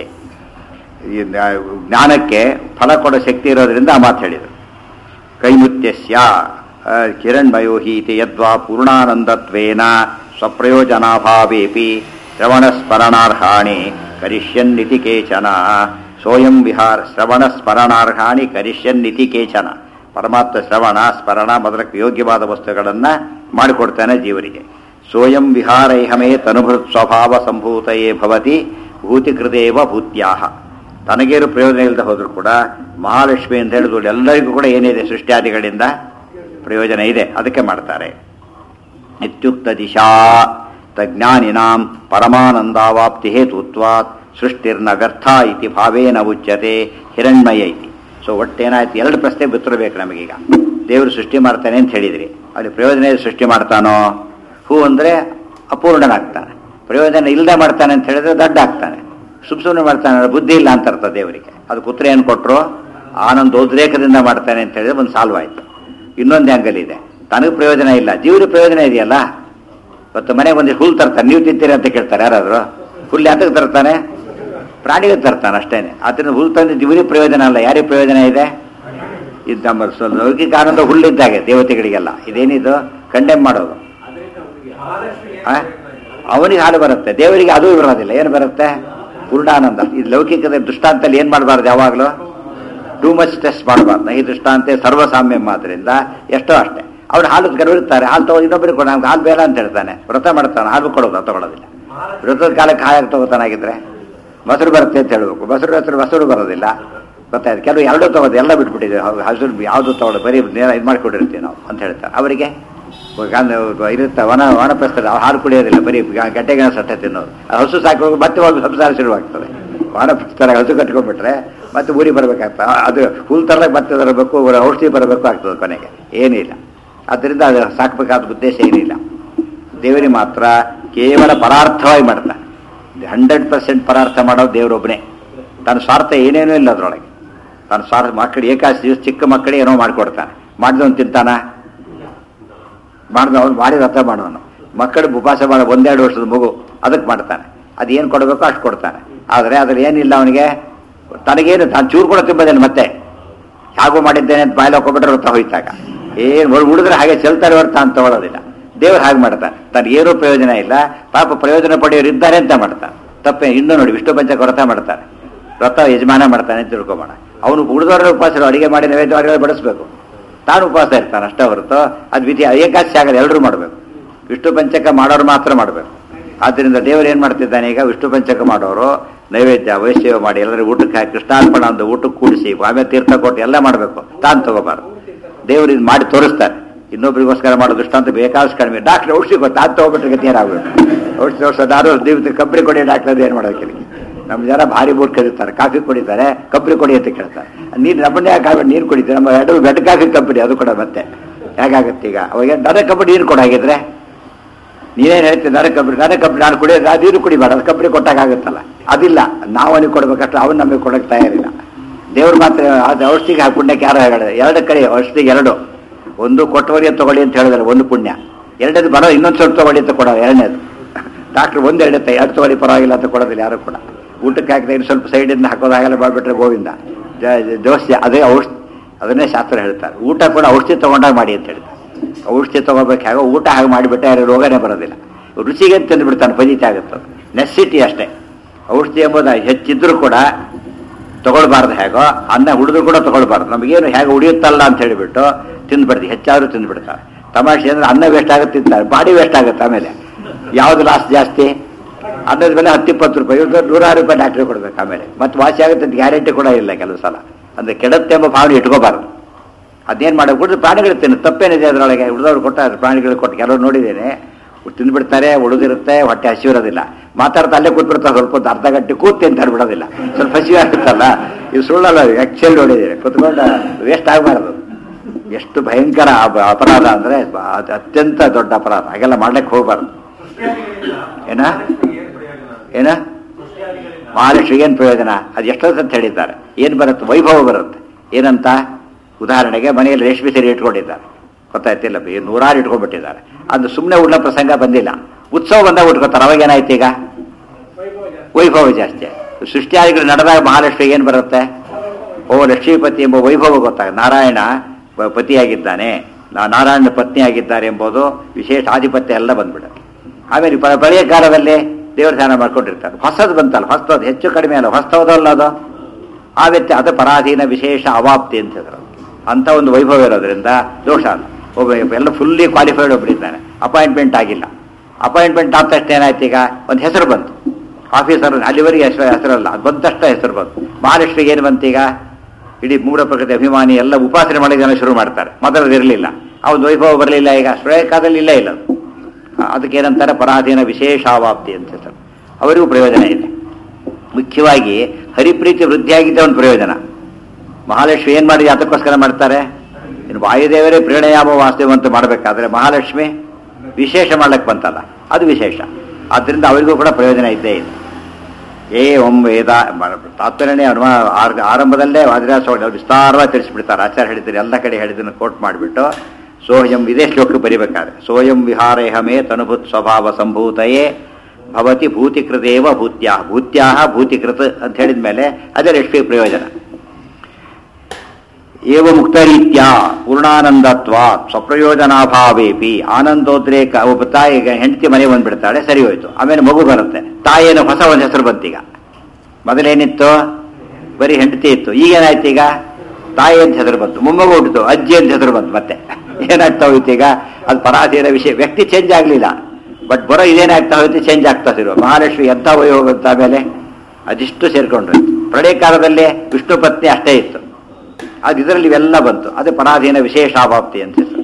ಈ ಜ್ಞಾ- ಜ್ಞಾನಕ್ಕೆ ಫಲ ಕೊಡೋ ಶಕ್ತಿ ಇರೋದ್ರಿಂದ ಆ ಮಾತು ಹೇಳಿದರು ಕೈಮುತ್ಯಸ್ಯ ಆ, ಕಿರಣ್ಮಯೋ ಹೀತಿ ಯದ್ವಾ ಪೂರ್ಣಾನಂದತ್ವೇನ ಸ್ವಪ್ರಯೋಜನಾಭಾವೇಪಿ ಶ್ರವಣಸ್ಮರಣಾರ್ಹಾಣಿ ಕರಿಷ್ಯನ್ನಿತಿ ಕೇಚನ ಸೋಯಂ ವಿಹಾರ ಶ್ರವಣಸ್ಮರಣಾರ್ಹಾಣಿ ಕರಿಷ್ಯನ್ನಿತಿ ಕೇಚನ ಪರಮಾತ್ಮ ಶ್ರವಣ ಸ್ಮರಣ ಮೊದಲಕ್ಕೆ ಯೋಗ್ಯವಾದ ವಸ್ತುಗಳನ್ನು ಮಾಡಿಕೊಡ್ತಾನೆ ಜೀವರಿಗೆ ಸೋಯಂ ವಿಹಾರೈಹಮೇ ತನುಭೃತ್ ಸ್ವಭಾವ ಸಂಭೂತಯೇ ಭವತಿ ಭೂತಿಕೃದೇವ ಭೂತ್ಯಾಹ ತನಗೇನು ಪ್ರಯೋಜನ ಇಲ್ಲದೆ ಹೋದರೂ ಕೂಡ ಮಹಾಲಕ್ಷ್ಮಿ ಅಂತ ಹೇಳಿದ್ರು ಎಲ್ಲರಿಗೂ ಕೂಡ ಏನಿದೆ ಸೃಷ್ಟ್ಯಾದಿಗಳಿಂದ ಪ್ರಯೋಜನ ಇದೆ ಅದಕ್ಕೆ ಮಾಡ್ತಾರೆ ಇತ್ಯುಕ್ತ ದಿಶಾ ತಜ್ಞಾನಿನಾಂ ಪರಮಾನಂದಾವಾಪ್ತಿ ಹೇತುತ್ವಾತ್ ಸೃಷ್ಟಿರ್ನ ವ್ಯರ್ಥ ಇತಿ ಭಾವೇನ ಉಚ್ಯತೆ ಹಿರಣ್ಮಯ ಇತಿ ಸೊ ಒಟ್ಟೇನಾಯ್ತು ಎರಡು ಪ್ರಶ್ನೆ ಬಿತ್ತಿರಬೇಕು ನಮಗೀಗ ದೇವರು ಸೃಷ್ಟಿ ಮಾಡ್ತಾನೆ ಅಂತ ಹೇಳಿದ್ರಿ ಅಲ್ಲಿ ಪ್ರಯೋಜನ ಇದೆ ಸೃಷ್ಟಿ ಮಾಡ್ತಾನೋ ಹೂ ಅಂದರೆ ಅಪೂರ್ಣನಾಗ್ತಾನೆ ಪ್ರಯೋಜನ ಇಲ್ಲದೆ ಮಾಡ್ತಾನೆ ಅಂತ ಹೇಳಿದ್ರೆ ದಡ್ಡ ಆಗ್ತಾನೆ ಸುಮ್ ಸುಮ್ಮನೆ ಮಾಡ್ತಾನೆ ಅಂದ್ರೆ ಬುದ್ಧಿ ಇಲ್ಲ ಅಂತ ಅರ್ಥ ದೇವರಿಗೆ ಅದಕ್ಕೆ ಉತ್ತರ ಏನು ಕೊಟ್ಟರು ಆನಂದೋದ್ರೇಕದಿಂದ ಮಾಡ್ತಾನೆ ಅಂತ ಹೇಳಿದ್ರೆ ಒಂದು ಸಾಲ್ವ್ ಆಯ್ತು ಇನ್ನೊಂದು ಆ್ಯಂಗಲ್ ಇದೆ ತನಗೆ ಪ್ರಯೋಜನ ಇಲ್ಲ ಜೀವನ ಪ್ರಯೋಜನ ಇದೆಯಲ್ಲ ಇವತ್ತು ಮನೆಗೆ ಒಂದಿಷ್ಟು ಹುಲ್ಲು ತರ್ತಾನೆ ನೀವು ತಿಂತೀರಿ ಅಂತ ಕೇಳ್ತಾರೆ ಯಾರಾದ್ರು ಹುಲ್ಲು ಯಾತಕ್ಕೆ ತರ್ತಾನೆ ಪ್ರಾಣಿಗೆ ತರ್ತಾನೆ ಅಷ್ಟೇನೆ ಅದರಿಂದ ಹುಲ್ಲು ತಂದು ಜೀವನಿಗೆ ಪ್ರಯೋಜನ ಅಲ್ಲ ಯಾರಿಗೆ ಪ್ರಯೋಜನ ಇದೆ ಇದು ನಮ್ಮ ಸ್ವ- ಲೌಕಿಕ ಆನಂದ ಹುಲ್ಲಿದ್ದಾಗೆ ದೇವತೆಗಳಿಗೆಲ್ಲ ಇದೇನಿದು ಕಂಡೆಮ್ ಮಾಡೋದು ಆ? ಅವನಿಗೆ ಹಾಲು ಬರುತ್ತೆ ದೇವರಿಗೆ ಅದು ಬರೋದಿಲ್ಲ ಏನು ಬರುತ್ತೆ ಪೂರ್ಣಾನಂದ ಈ ಲೌಕಿಕದ ದೃಷ್ಟಾಂತದಲ್ಲಿ ಏನು ಮಾಡಬಾರ್ದು ಯಾವಾಗಲೂ ಟೂ ಮಚ್ ಟೆಸ್ಟ್ ಮಾಡಬಾರ್ದು ಈ ದೃಷ್ಟಾಂತ ಸರ್ವಸಾಮ್ಯ ಆದ್ರಿಂದ ಎಷ್ಟೋ ಅಷ್ಟೇ ಅವ್ರು ಹಾಲು ಕರೆದಿರ್ತಾರೆ ಹಾಲು ತಗೋ ಇನ್ನೊಬ್ಬರಿಗೆ ಕೊಡ ನಮ್ಗೆ ಹಾಲು ಬೇಡ ಅಂತ ಹೇಳ್ತಾನೆ ವ್ರತ ಮಾಡ್ತಾನೆ ಹಾಲು ಕೊಡೋದು ತಗೊಳ್ಳೋದಿಲ್ಲ ವ್ರತದ ಕಾಲಕ್ಕೆ ಹಾಯಾಗಿ ತಗೋತಾನಾಗಿದ್ರೆ ಮೊಸರು ಬರುತ್ತೆ ಅಂತ ಹೇಳ್ಬೇಕು ಮೊಸರು ಹೆಸರು ಮೊಸರು ಬರೋದಿಲ್ಲ ಗೊತ್ತಾಯ್ತು ಕೆಲವು ಎರಡೂ ತಗೋದು ಎಲ್ಲ ಬಿಟ್ಬಿಟ್ಟಿದೆ ಹಸಿರು ಯಾವುದು ತಗೊಳ್ಳೋದು ಬರೀ ನೇರ ಇದು ಮಾಡಿಕೊಟ್ಟಿರ್ತೀವಿ ನಾವು ಅಂತ ಹೇಳ್ತಾರೆ ಅವರಿಗೆ ಇರುತ್ತೆ ವನ ವನಪ್ರಸ್ಥರು ಅವ್ರು ಹಾಲು ಕುಡಿಯೋದಿಲ್ಲ ಬರೀ ಗ- ಗಟ್ಟೆಗೆ ಸಟ್ಟೆ ತಿನ್ನೋದು ಆ ಹಸು ಸಾಕಿ ಮತ್ತೆ ಒಂದು ಸಂಸಾರ ಶುರುವಾಗ್ತದೆ ವಾನಪ್ರಸ್ಥರ ಹಸು ಕಟ್ಕೊಂಡ್ಬಿಟ್ರೆ ಮತ್ತೆ ಊರಿಗೆ ಬರ್ಬೇಕಾಗ್ತದೆ ಅದು ಹುಲ್ ತರಲಿಕ್ಕೆ ಮತ್ತೆ ತರಬೇಕು ಅವ್ರ ಔಷಧಿ ಬರಬೇಕು ಆಗ್ತದೆ ಕೊನೆಗೆ ಏನಿಲ್ಲ ಅದರಿಂದ ಅದು ಸಾಕಬೇಕಾದ ಉದ್ದೇಶ ಏನಿಲ್ಲ ದೇವರಿಗೆ ಮಾತ್ರ ಕೇವಲ ಪರಾರ್ಥವಾಗಿ ಮಾಡ್ತಾನೆ ಹಂಡ್ರೆಡ್ ಪರ್ಸೆಂಟ್ ಪರಾರ್ಥ ಮಾಡೋದು ದೇವರೊಬ್ಬನೇ ತನ್ನ ಸ್ವಾರ್ಥ ಏನೇನೂ ಇಲ್ಲ ಅದರೊಳಗೆ ತನ್ನ ಸ್ವಾರ್ಥ ಮಕ್ಕಳು ಏಕಾದಶಿ ದಿವಸ ಚಿಕ್ಕ ಮಕ್ಕಳಿಗೆ ಏನೋ ಮಾಡಿಕೊಡ್ತಾನೆ ಮಾಡಿದವನು ತಿಂತಾನ ಮಾಡಿದ ಅವ್ನು ಮಾಡಿ ವ್ರತ ಮಾಡೋನು ಮಕ್ಕಳು ಉಪವಾಸ ಮಾಡೋ ಒಂದೆರಡು ವರ್ಷದ ಮಗು ಅದಕ್ಕೆ ಮಾಡ್ತಾನೆ ಅದು ಏನು ಕೊಡಬೇಕೋ ಅಷ್ಟು ಕೊಡ್ತಾನೆ ಆದರೆ ಅದ್ರಲ್ಲಿ ಏನಿಲ್ಲ ಅವನಿಗೆ ತನಗೇನು ತಾನು ಚೂರು ಕೂಡ ತಿಂಬೋದೇನು ಮತ್ತೆ ಹೇಗೂ ಮಾಡಿದ್ದೇನೆ ಅಂತ ಬಾಯಲ್ಲಿ ಹಾಕೊಂಡ್ಬಿಟ್ರೆ ವ್ರತ ಹೋಯ್ತಾಗ ಏನು ಉಳಿದ್ರೆ ಹಾಗೆ ಚೆಲ್ತಾರೆ ಹೊರತ ಅಂತ ತಗೊಳ್ಳೋದಿಲ್ಲ ದೇವ್ರು ಹಾಗೆ ಮಾಡ್ತಾನೆ ತನಗೇನೂ ಪ್ರಯೋಜನ ಇಲ್ಲ ಪಾಪ ಪ್ರಯೋಜನ ಪಡೆಯೋರು ಇದ್ದಾರೆ ಅಂತ ಮಾಡ್ತಾನೆ ತಪ್ಪೇ ಇನ್ನೂ ನೋಡಿ ವಿಷ್ಣು ಪಂಚಕ ವ್ರತ ಮಾಡ್ತಾನೆ ವ್ರತ ಯಜಮಾನ ಮಾಡ್ತಾನೆ ಅಂತ ತಿಳ್ಕೊಬೋಣ ಅವನು ಉಳಿದವರ ಉಪವಾಸ ಅಡಿಗೆ ಮಾಡಿ ನೈವೇದ್ಯ ಮಾಡಿ ಬಡಿಸ್ಬೇಕು ತಾನು ಉಪವಾಸ ಇರ್ತಾನೆ ಅಷ್ಟೇ ಹೊರತು ಅದು ವಿಧಿ ಏಕಾದಶಿ ಆಗಲ್ಲ ಎಲ್ಲರೂ ಮಾಡಬೇಕು ವಿಷ್ಣು ಪಂಚಕ ಮಾಡೋರು ಮಾತ್ರ ಮಾಡಬೇಕು ಆದ್ದರಿಂದ ದೇವರು ಏನು ಮಾಡ್ತಿದ್ದಾನೆ ಈಗ ವಿಷ್ಣು ಪಂಚಕ ಮಾಡೋರು ನೈವೇದ್ಯ ವೈಶ್ಯ ಮಾಡಿ ಎಲ್ಲರಿಗೂ ಊಟಕ್ಕೆ ಹಾಕಿ ಕೃಷ್ಣಾರ್ಪಣ ಒಂದು ಊಟಕ್ಕೆ ಕೂಡಿಸಿ ಆಮೇಲೆ ತೀರ್ಥ ಕೊಟ್ಟು ಎಲ್ಲ ಮಾಡಬೇಕು ತಾನು ತಗೋಬಾರ್ದು ದೇವರು ಇದು ಮಾಡಿ ತೋರಿಸ್ತಾರೆ ಇನ್ನೊಬ್ರಿಗೋಸ್ಕರ ಮಾಡೋ ದೃಷ್ಟಾಂತ ಬೇಕಾದಷ್ಟು ಕಡಿಮೆ ಡಾಕ್ಟರ್ ಔಷಧಿ ಗೊತ್ತು ಅದು ತಗೋಬಿಟ್ರೆ ಗತಿ ಏನಾಗಬೇಕು ಔಷಧಿ ತೋರಿಸೋ ದಾರು ದೀವಕ್ಕೆ ಕಬ್ಬರಿ ಕೊಡಿ ಡಾಕ್ಟರ್ ಏನು ಮಾಡೋಕೆ ನಮ್ಮ ಜನ ಭಾರಿ ಬೂಟ್ ಕರೀತಾರೆ ಕಾಫಿ ಕುಡಿತಾರೆ ಕಬ್ಬರಿ ಕೊಡಿ ಅಂತ ಕೇಳ್ತಾರೆ ನೀರು ನಮ್ಮನ್ನೇ ಯಾಕೆ ನೀರು ಕುಡಿತಾರೆ ನಮ್ಮ ಎರಡು ಬೆಡ್ ಕಾಫಿ ಕಂಪನಿ ಅದು ಕೂಡ ಮತ್ತೆ ಹೇಗಾಗುತ್ತೆ ಈಗ ಅವಾಗ ದನ ಕಬ್ಬಡಿ ನೀರು ಕೊಡಾಗಿದ್ರೆ ನೀನೇನು ಹೇಳ್ತೀನಿ ದನ ಕಬ್ಬಡಿ ದನ ಕಬ್ಬಡಿ ನಾನು ಕುಡಿಯೋದು ಅದು ನೀರು ಕುಡಿಬಾರ್ದು ಅದು ಕಬ್ಬಡಿ ಕೊಟ್ಟಾಗುತ್ತಲ್ಲ ಅದಿಲ್ಲ ನಾವು ಅವನಿಗೆ ಕೊಡ್ಬೇಕಷ್ಟು ಅವನು ನಮಗೆ ಕೊಡೋಕೆ ತಯಾರಿಲ್ಲ ದೇವ್ರು ಮಾತ್ರ ಅದು ಔಷಧಿಗೆ ಹಾಕಿ ಪುಣ್ಯಕ್ಕೆ ಯಾರು ಹೇಳಿದೆ ಎರಡು ಕಡೆ ಔಷಧಿಗೆ ಎರಡು ಒಂದು ಕೊಟ್ಟವರಿಗೆ ತಗೊಳ್ಳಿ ಅಂತ ಹೇಳಿದ್ರೆ ಒಂದು ಪುಣ್ಯ ಎರಡನೇದು ಬರೋ ಇನ್ನೊಂದು ಸ್ವಲ್ಪ ತಗೊಳ್ಳಿ ಅಂತ ಕೊಡೋದು ಎರಡನೇದು ಡಾಕ್ಟ್ರ್ ಒಂದು ಎರಡುತ್ತೆ ಎರಡು ತಗೊಳ್ಳಿ ಪರವಾಗಿಲ್ಲ ಅಂತ ಕೊಡೋದಿಲ್ಲ ಯಾರು ಕೂಡ ಊಟಕ್ಕೆ ಹಾಕಿದ್ರೆ ಇನ್ನು ಸ್ವಲ್ಪ ಸೈಡಿಂದ ಹಾಕೋದಾಗಲ್ಲ ಮಾಡಿಬಿಟ್ರೆ ಗೋವಿಂದ ಜ- ಜ- ದೋಸೆ ಅದೇ ಔಷಧಿ ಅದನ್ನೇ ಶಾಸ್ತ್ರ ಹೇಳ್ತಾರೆ ಊಟ ಕೂಡ ಔಷಧಿ ತಗೊಂಡಾಗ ಮಾಡಿ ಅಂತ ಹೇಳ್ತಾರೆ ಔಷಧಿ ತಗೋಬೇಕು ಹೇಗೋ ಊಟ ಹಾಗೆ ಮಾಡಿಬಿಟ್ರೆ ಯಾರು ರೋಗನೇ ಬರೋದಿಲ್ಲ ರುಚಿಗೆ ತಿಂದು ಬಿಡ್ತಾನೆ ಫಲಿತ ಆಗುತ್ತೆ ನೆಸಿಟಿ ಅಷ್ಟೇ ಔಷಧಿ ಎಂಬುದು ಹೆಚ್ಚಿದ್ರೂ ಕೂಡ ತಗೊಳ್ಬಾರ್ದು ಹೇಗೋ ಅನ್ನ ಹುಡಿದ್ರು ಕೂಡ ತಗೊಳ್ಬಾರ್ದು ನಮಗೇನು ಹೇಗೆ ಉಳಿಯುತ್ತಲ್ಲ ಅಂತ ಹೇಳಿಬಿಟ್ಟು ತಿಂದ್ಬಿಡ್ದು ಹೆಚ್ಚಾದ್ರೂ ತಿಂದ್ಬಿಡ್ತಾರೆ ತಮಾಷೆ ಅಂದ್ರೆ ಅನ್ನ ವೇಸ್ಟ್ ಆಗುತ್ತೆ ತಿಂತಾರೆ ಬಾಡಿ ವೇಸ್ಟ್ ಆಗುತ್ತೆ ಆಮೇಲೆ ಯಾವುದು ಲಾಸ್ ಜಾಸ್ತಿ ಅನ್ನದ ಮೇಲೆ ಹತ್ತು ಇಪ್ಪತ್ತು ರೂಪಾಯಿ ಇವ್ರು ನೂರಾರು ರೂಪಾಯಿ ಡಾಕ್ಟ್ರಿಗೆ ಕೊಡ್ಬೇಕು ಆಮೇಲೆ ಮತ್ತೆ ವಾಸಿ ಆಗುತ್ತೆ ಅಂತ ಗ್ಯಾರಂಟಿ ಕೂಡ ಇಲ್ಲ ಕೆಲವು ಸಲ ಅಂದ್ರೆ ಕೆಡತ್ತೆ ಎಂಬ ಭಾವನೆ ಇಟ್ಕೋಬಾರ್ದು ಅದೇನು ಮಾಡಬೇಕು ಕೊಟ್ಟರೆ ಪ್ರಾಣಿಗಳು ತಿನ್ನು ತಪ್ಪೇನಿದೆ ಅದರೊಳಗೆ ಉಳಿದವ್ರು ಕೊಟ್ಟ ಪ್ರಾಣಿಗಳು ಕೊಟ್ಟು ಕೆಲವರು ನೋಡಿದ್ದೇನೆ ತಿಂದ್ಬಿಡ್ತಾರೆ ಉಳಿದಿರುತ್ತೆ ಹೊಟ್ಟೆ ಹಸಿವಿರೋದಿಲ್ಲ ಮಾತಾಡ್ತಾ ಅಲ್ಲೇ ಕೂತ್ಬಿಡ್ತಾರೆ ಸ್ವಲ್ಪ ಹೊತ್ತು ಅರ್ಧ ಗಂಟೆ ಕೂತ್ ಅಂತ ಬಿಡೋದಿಲ್ಲ ಸ್ವಲ್ಪ ಹಸಿವೆ ಆಗುತ್ತಲ್ಲ ಇದು ಸುಳ್ಳಲ್ಲ ಆಕ್ಚುಲಿ ನೋಡಿದ್ದೇನೆ ಕೂತ್ಕೊಂಡು ವೇಸ್ಟ್ ಆಗಬಾರ್ದು ಎಷ್ಟು ಭಯಂಕರ ಅಪ- ಅಪರಾಧ ಅಂದ್ರೆ ಬ- ಅದು ಅತ್ಯಂತ ದೊಡ್ಡ ಅಪರಾಧ ಹಾಗೆಲ್ಲ ಮಾಡ್ಲಿಕ್ಕೆ ಹೋಗ್ಬಾರ್ದು ಏನ? ಏನ ಮಹಾಲಕ್ಷ್ಮಿಗೆ ಏನು ಪ್ರಯೋಜನ ಅದು ಎಷ್ಟೊತ್ತು ಅಂತ ಹೇಳಿದ್ದಾರೆ ಏನು ಬರುತ್ತೆ ವೈಭವ ಬರುತ್ತೆ ಏನಂತ ಉದಾಹರಣೆಗೆ ಮನೆಯಲ್ಲಿ ರೇಷ್ಮೆ ಸೀರೆ ಇಟ್ಕೊಂಡಿದ್ದಾರೆ ಗೊತ್ತಾಯ್ತಿಲ್ಲ ಈ ನೂರಾರು ಇಟ್ಕೊಂಡ್ಬಿಟ್ಟಿದ್ದಾರೆ ಅದು ಸುಮ್ಮನೆ ಉಳ್ಳ ಪ್ರಸಂಗ ಬಂದಿಲ್ಲ ಉತ್ಸವ ಬಂದಾಗ ಉಟ್ಕೋತಾರೆ ಅವಾಗ ಏನಾಯ್ತು ಈಗ ವೈಭವ ಜಾಸ್ತಿ ಸೃಷ್ಟಿಯಾದಿಗಳು ನಡೆದಾಗ ಮಹಾಲಕ್ಷ್ಮಿಗೆ ಏನು ಬರುತ್ತೆ ಓ ಲಕ್ಷ್ಮೀಪತಿ ಎಂಬ ವೈಭವ ಗೊತ್ತಾಗ ನಾರಾಯಣ ಪ- ಪತಿಯಾಗಿದ್ದಾನೆ ನಾ- ನಾರಾಯಣ ಪತ್ನಿಯಾಗಿದ್ದಾರೆ ಎಂಬುದು ವಿಶೇಷ ಆಧಿಪತ್ಯ ಎಲ್ಲ ಬಂದ್ಬಿಡುತ್ತೆ ಆಮೇಲೆ ಪ- ಬಳಿಯ ಕಾಲದಲ್ಲಿ ದೇವರ ಧ್ಯಾನ ಮಾಡ್ಕೊಂಡಿರ್ತಾರೆ ಹೊಸದು ಬಂತಲ್ಲ ಹೊಸದು ಹೆಚ್ಚು ಕಡಿಮೆ ಅಲ್ಲ ಹೊಸದಲ್ಲ ಅದು ಆ ವ್ಯಕ್ತಿ ಅದು ಪರಾಧೀನ ವಿಶೇಷ ಅವಾಪ್ತಿ ಅಂತ ಹೇಳಿದ್ರು ಅಂತ ಒಂದು ವೈಭವ ಇರೋದ್ರಿಂದ ದೋಷ ಅಲ್ಲ ಒಬ್ಬ ಎಲ್ಲ ಫುಲ್ಲಿ ಕ್ವಾಲಿಫೈಡ್ ಒಬ್ಬರಿದ್ದಾನೆ ಅಪಾಯಿಂಟ್ಮೆಂಟ್ ಆಗಿಲ್ಲ ಅಪಾಯಿಂಟ್ಮೆಂಟ್ ಆದ ತಕ್ಷಣ ಏನಾಯ್ತು ಈಗ ಒಂದು ಹೆಸರು ಬಂತು ಆಫೀಸರ್ ಅಲ್ಲಿವರೆಗೆ ಹೆಸರು ಹೆಸರಲ್ಲ ಅದು ಬಂದ ತಕ್ಷಣ ಹೆಸರು ಬಂತು ಮಹಾಲಕ್ಷ್ಮಿಗೆ ಏನು ಬಂತು ಈಗ ಇಡೀ ಮೂಢ ಪ್ರಕೃತಿ ಅಭಿಮಾನಿ ಎಲ್ಲ ಉಪಾಸನೆ ಮಾಡಿ ಜನ ಶುರು ಮಾಡ್ತಾರೆ ಮೊದಲದು ಇರಲಿಲ್ಲ ಆ ಒಂದು ವೈಭವ ಬರಲಿಲ್ಲ ಈಗ ಶ್ರೇಯಕಾದಲ್ಲಿ ಇಲ್ಲೇ ಇಲ್ಲ ಅದು ಆ, ಅದಕ್ಕೆ ಏನಂತಾರೆ ಪರಾಧೀನ ವಿಶೇಷಾವಾಪ್ತಿ ಅಂತ ಹೇಳ್ತಾರೆ ಅವರಿಗೂ ಪ್ರಯೋಜನ ಇದೆ ಮುಖ್ಯವಾಗಿ ಹರಿಪ್ರೀತಿ ವೃದ್ಧಿಯಾಗಿದ್ದ ಒಂದು ಪ್ರಯೋಜನ ಮಹಾಲಕ್ಷ್ಮಿ ಏನ್ ಮಾಡಿ ಅದಕ್ಕೋಸ್ಕರ ಮಾಡ್ತಾರೆ ಇನ್ನು ವಾಯುದೇವರೇ ಪ್ರೇರಣಯಾಮ ವಾಸ್ತವಂತ ಮಾಡಬೇಕಾದ್ರೆ ಮಹಾಲಕ್ಷ್ಮಿ ವಿಶೇಷ ಮಾಡ್ಲಿಕ್ಕೆ ಬಂತಲ್ಲ ಅದು ವಿಶೇಷ ಆದ್ದರಿಂದ ಅವರಿಗೂ ಕೂಡ ಪ್ರಯೋಜನ ಇದ್ದೇ ಇದೆ ಏ ಓಂ ವೇದ ತಾತ್ಪರ್ಯನೇ ಅನುಮ ಆರ್- ಆರಂಭದಲ್ಲೇ ವಾದಿರಾಜ ಸ್ವಾಮಿ ಅವ್ರು ವಿಸ್ತಾರವಾಗಿ ತಿಳಿಸ್ಬಿಡ್ತಾರೆ ಆಚಾರ್ಯ ಹೇಳಿದ್ರು ಎಲ್ಲ ಕಡೆ ಹೇಳಿದ್ದನ್ನು ಕೋಟ್ ಮಾಡಿಬಿಟ್ಟು ಸೋಯಂ ಇದೇ ಶ್ಲೋಕ ಬರಿಬೇಕಾದ್ರೆ ಸೋಯಂ ವಿಹಾರೇಹಮೇ ತನುಭೂತ್ ಸ್ವಭಾವ ಸಂಭೂತಯೇ ಭವತಿ ಭೂತಿಕೃತೇವ ಭೂತ್ಯಾ ಭೂತ್ಯಾಹ ಭೂತಿಕೃತ ಅಂತ ಹೇಳಿದ ಮೇಲೆ ಅದೇ ಲಕ್ಷ್ಮಿ ಪ್ರಯೋಜನ ಏವ ಮುಕ್ತರೀತ್ಯ ಪೂರ್ಣಾನಂದತ್ವ ಸ್ವಪ್ರಯೋಜನಾಭಾವೇಪಿ ಆನಂದೋದ್ರೇಕ ಒಬ್ಬ ತಾಯಿಗೆ ಹೆಂಡತಿ ಮನೆ ಬಂದ್ಬಿಡ್ತಾಳೆ ಸರಿ ಹೋಯ್ತು ಆಮೇಲೆ ಮಗು ಬರುತ್ತೆ ತಾಯಿಯನ್ನು ಹೊಸ ಒಂದು ಹೆಸರು ಬಂತೀಗ ಮೊದಲೇನಿತ್ತು ಬರೀ ಹೆಂಡತಿ ಇತ್ತು ಈಗೇನಾಯ್ತು ಈಗ ತಾಯಿ ಅಂತ ಹೆಸರು ಬಂತು ಮೊಮ್ಮಗು ಹುಟ್ಟಿತು ಅಜ್ಜಿ ಅಂತ ಹೆಸರು ಬಂತು ಮತ್ತೆ ಏನಾಗ್ತಾ ಹೋಯ್ತು ಈಗ ಅದು ಪರಾಧೀನ ವಿಷಯ ವ್ಯಕ್ತಿ ಚೇಂಜ್ ಆಗಲಿಲ್ಲ ಬಟ್ ಬರೋ ಇದೇನಾಗ್ತಾ ಹೋಯ್ತು ಚೇಂಜ್ ಆಗ್ತಾ ಇರೋ ಮಹಾಲಕ್ಷ್ಮಿ ಎಂಥ ವಯ ಹೋಗುತ್ತೆ ಆಮೇಲೆ ಅದಿಷ್ಟು ಸೇರ್ಕೊಂಡ್ರು ಪ್ರಳಯ ಕಾಲದಲ್ಲಿ ವಿಷ್ಣು ಪತ್ನಿ ಅಷ್ಟೇ ಇತ್ತು ಅದು ಇದರಲ್ಲಿ ಇವೆಲ್ಲ ಬಂತು ಅದೇ ಪರಾಧೀನ ವಿಶೇಷಾಭಾಪ್ತಿ ಅಂತ ಹೆಸರು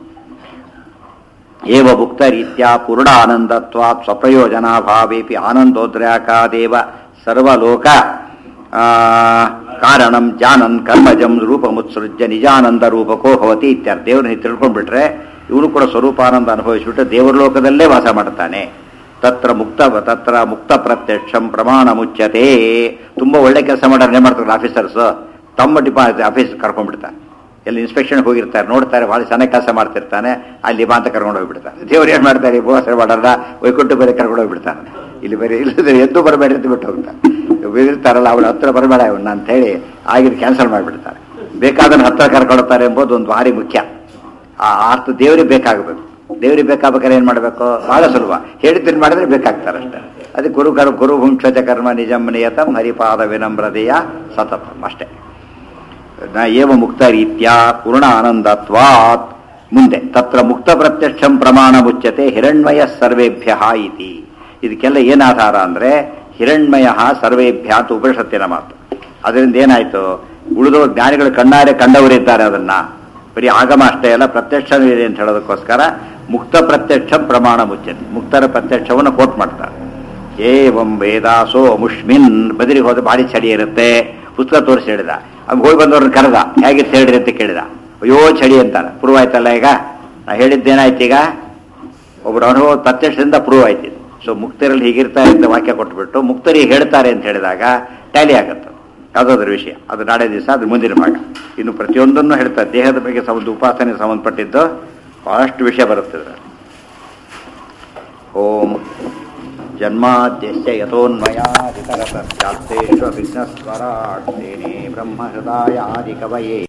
ಏವ ಭುಕ್ತ ರೀತ್ಯಾ ಪೂರ್ಣ ಆನಂದತ್ವಾತ್ ಸ್ವಪ್ರಯೋಜನಾಭಾವೇಪಿ ಆನಂದೋದ್ರ್ಯಾಕಾದೇವ ಸರ್ವಲೋಕ ಆ, ಕಾರಣಂ ಜಾನನ್ ಕರ್ಮಜಂ ರೂಪಮುತ್ಸೃಜ್ಯ ನಿಜಾನಂದ ರೂಪಕೋ ಭವತಿ ಇತ್ಯರ್ಥ ದೇವ್ರನ್ನ ತಿಳ್ಕೊಂಡ್ಬಿಟ್ರೆ ಇವನು ಕೂಡ ಸ್ವರೂಪಾನಂದ ಅನುಭವಿಸ್ಬಿಟ್ಟು ದೇವರ ಲೋಕದಲ್ಲೇ ವಾಸ ಮಾಡ್ತಾನೆ ತತ್ರ ಮುಕ್ತ ತತ್ರ ಮುಕ್ತ ಪ್ರತ್ಯಕ್ಷಂ ಪ್ರಮಾಣ ಮುಚ್ಚತೆ ತುಂಬಾ ಒಳ್ಳೆ ಕೆಲಸ ಮಾಡೋರು ಏನ್ ಮಾಡ್ತಾರೆ ಆಫೀಸರ್ಸ್ ತಮ್ಮ ಡಿಪಾ ಆಫೀಸ್ ಕರ್ಕೊಂಡ್ಬಿಡ್ತಾರೆ ಎಲ್ಲಿ ಇನ್ಸ್ಪೆಕ್ಷನ್ ಹೋಗಿರ್ತಾರೆ ನೋಡ್ತಾರೆ ಭಾಳ ಚೆನ್ನಾಗಿ ಕೆಲಸ ಮಾಡ್ತಿರ್ತಾನೆ ಅಲ್ಲಿ ಬಾ ಅಂತ ಕರ್ಕೊಂಡು ಹೋಗ್ಬಿಡ್ತಾನೆ ದೇವ್ರು ಏನ್ ಮಾಡ್ತಾರೆ ಉಪವಾಸ ಮಾಡಲ್ಲ ವೈಕುಂಠ ಬೇರೆ ಕರ್ಕೊಂಡು ಹೋಗ್ಬಿಡ್ತಾನೆ ಇಲ್ಲಿ ಬೇರೆ ಇಲ್ಲದ್ರೆ ಎದ್ದು ಬರಬೇಡ ಅಂತ ಬಿಟ್ಟು ಹೋಗ್ತಾನೆ ಬೆದಿರ್ತಾರಲ್ಲ ಅವಳ ಹತ್ರ ಬರಬೇಡ ಇವನ್ನ ಅಂತ ಹೇಳಿ ಆಗಿದ್ದು ಕ್ಯಾನ್ಸಲ್ ಮಾಡಿಬಿಡ್ತಾರೆ ಬೇಕಾದನ್ನ ಹತ್ರ ಕರ್ಕೊಳ್ತಾರೆ ಎಂಬುದು ಒಂದು ಭಾರಿ ಮುಖ್ಯ ಆ ಅರ್ಥ ದೇವರಿಗೆ ಬೇಕಾಗಬೇಕು ದೇವರಿಗೆ ಬೇಕಾಗ್ಬೇಕಾದ್ರೆ ಏನ್ ಮಾಡಬೇಕು ಬಹಳ ಸುಲಭ ಹೇಳಿದ್ದನ್ನು ಮಾಡಿದ್ರೆ ಬೇಕಾಗ್ತಾರೆ ಅಷ್ಟೇ ಅದಕ್ಕೆ ಗುರು ಕರ್ ಗುರು ಹುಂಕ್ಷಜ ಕರ್ಮ ನಿಜಂ ನಿಯತಂ ಹರಿಪಾದ ವಿನಮ್ರತೆಯ ಸತತಂ ಅಷ್ಟೇ ನ ಏವ ಮುಕ್ತ ರೀತ್ಯ ಪೂರ್ಣ ಆನಂದತ್ವಾತ್ ಮುಂದೆ ತತ್ರ ಮುಕ್ತ ಪ್ರತ್ಯಕ್ಷಂ ಪ್ರಮಾಣ ಮುಚ್ಚತೆ ಹಿರಣ್ಮಯ ಸರ್ವೇಭ್ಯ ಇತಿ ಇದಕ್ಕೆಲ್ಲ ಏನ್ ಆಧಾರ ಅಂದ್ರೆ ಹಿರಣ್ಮಯ ಸರ್ವೇಭ್ಯ ಅಂತ ಉಪನಿಷತ್ತಿನ ಮಾತು ಅದರಿಂದ ಏನಾಯ್ತು ಉಳಿದೋ ಜ್ಞಾನಿಗಳು ಕಣ್ಣಾರೆ ಕಂಡವರಿದ್ದಾರೆ ಅದನ್ನ ಬರೀ ಆಗಮ ಅಷ್ಟೇ ಅಲ್ಲ ಪ್ರತ್ಯಕ್ಷ ಇದೆ ಅಂತ ಹೇಳೋದಕ್ಕೋಸ್ಕರ ಮುಕ್ತ ಪ್ರತ್ಯಕ್ಷ ಪ್ರಮಾಣ ಮುಚ್ಚತೆ ಮುಕ್ತರ ಪ್ರತ್ಯಕ್ಷವನ್ನು ಕೋಟ್ ಮಾಡ್ತಾರೆ ಏವಂ ವೇದಾಸೋ ಮುಷ್ಮಿನ್ ಬದರಿಗೆ ಹೋದ ಭಾರಿ ಚಳಿ ಇರುತ್ತೆ ಪುಸ್ತಕ ತೋರಿಸಿ ಹೇಳಿದ ಅವ್ನು ಹೋಗಿ ಬಂದವ್ರನ್ನ ಕರೆದ ಹೇಗಿತ್ತು ಹೇಳ್ರಿ ಅಂತ ಕೇಳಿದ ಅಯ್ಯೋ ಚಳಿ ಅಂತಾನೆ ಪ್ರೂವ್ ಆಯ್ತಲ್ಲ ಈಗ ನಾ ಹೇಳಿದ್ದೇನಾಯ್ತು ಈಗ ಒಬ್ಬರು ಅನುಭವ ಪ್ರತ್ಯಕ್ಷದಿಂದ ಪ್ರೂವ್ ಆಯ್ತು ಸೊ ಮುಕ್ತರಲ್ಲಿ ಹೀಗಿರ್ತಾರೆ ಅಂತ ವಾಕ್ಯ ಕೊಟ್ಬಿಟ್ಟು ಮುಕ್ತರಿಗೆ ಹೇಳ್ತಾರೆ ಅಂತ ಹೇಳಿದಾಗ ಟ್ಯಾಲಿ ಆಗತ್ತೆ ಯಾವುದಾದ್ರ ವಿಷಯ ಅದು ನಾಳೆ ದಿವಸ ಅದು ಮುಂದಿನ ಭಾಗ ಇನ್ನು ಪ್ರತಿಯೊಂದನ್ನು ಹೇಳ್ತಾರೆ ದೇಹದ ಬಗ್ಗೆ ಸಂಬಂಧ ಉಪಾಸನೆಗೆ ಸಂಬಂಧಪಟ್ಟಿದ್ದು ಬಹಳಷ್ಟು ವಿಷಯ ಬರುತ್ತೆ ಇದ್ರಲ್ಲಿ. ಓಂ ಜನ್ಮಾದ್ಯಶ್ಚ ಯಥೋನ್ಮಯಾದಿತರತಶ್ಚಾತ್ತೇಶ್ವ ವಿಘ್ನಸ್ವರಾಟ್ ತೇನೇ ಬ್ರಹ್ಮಹೃದಾಯಾದಿಕವಯೇ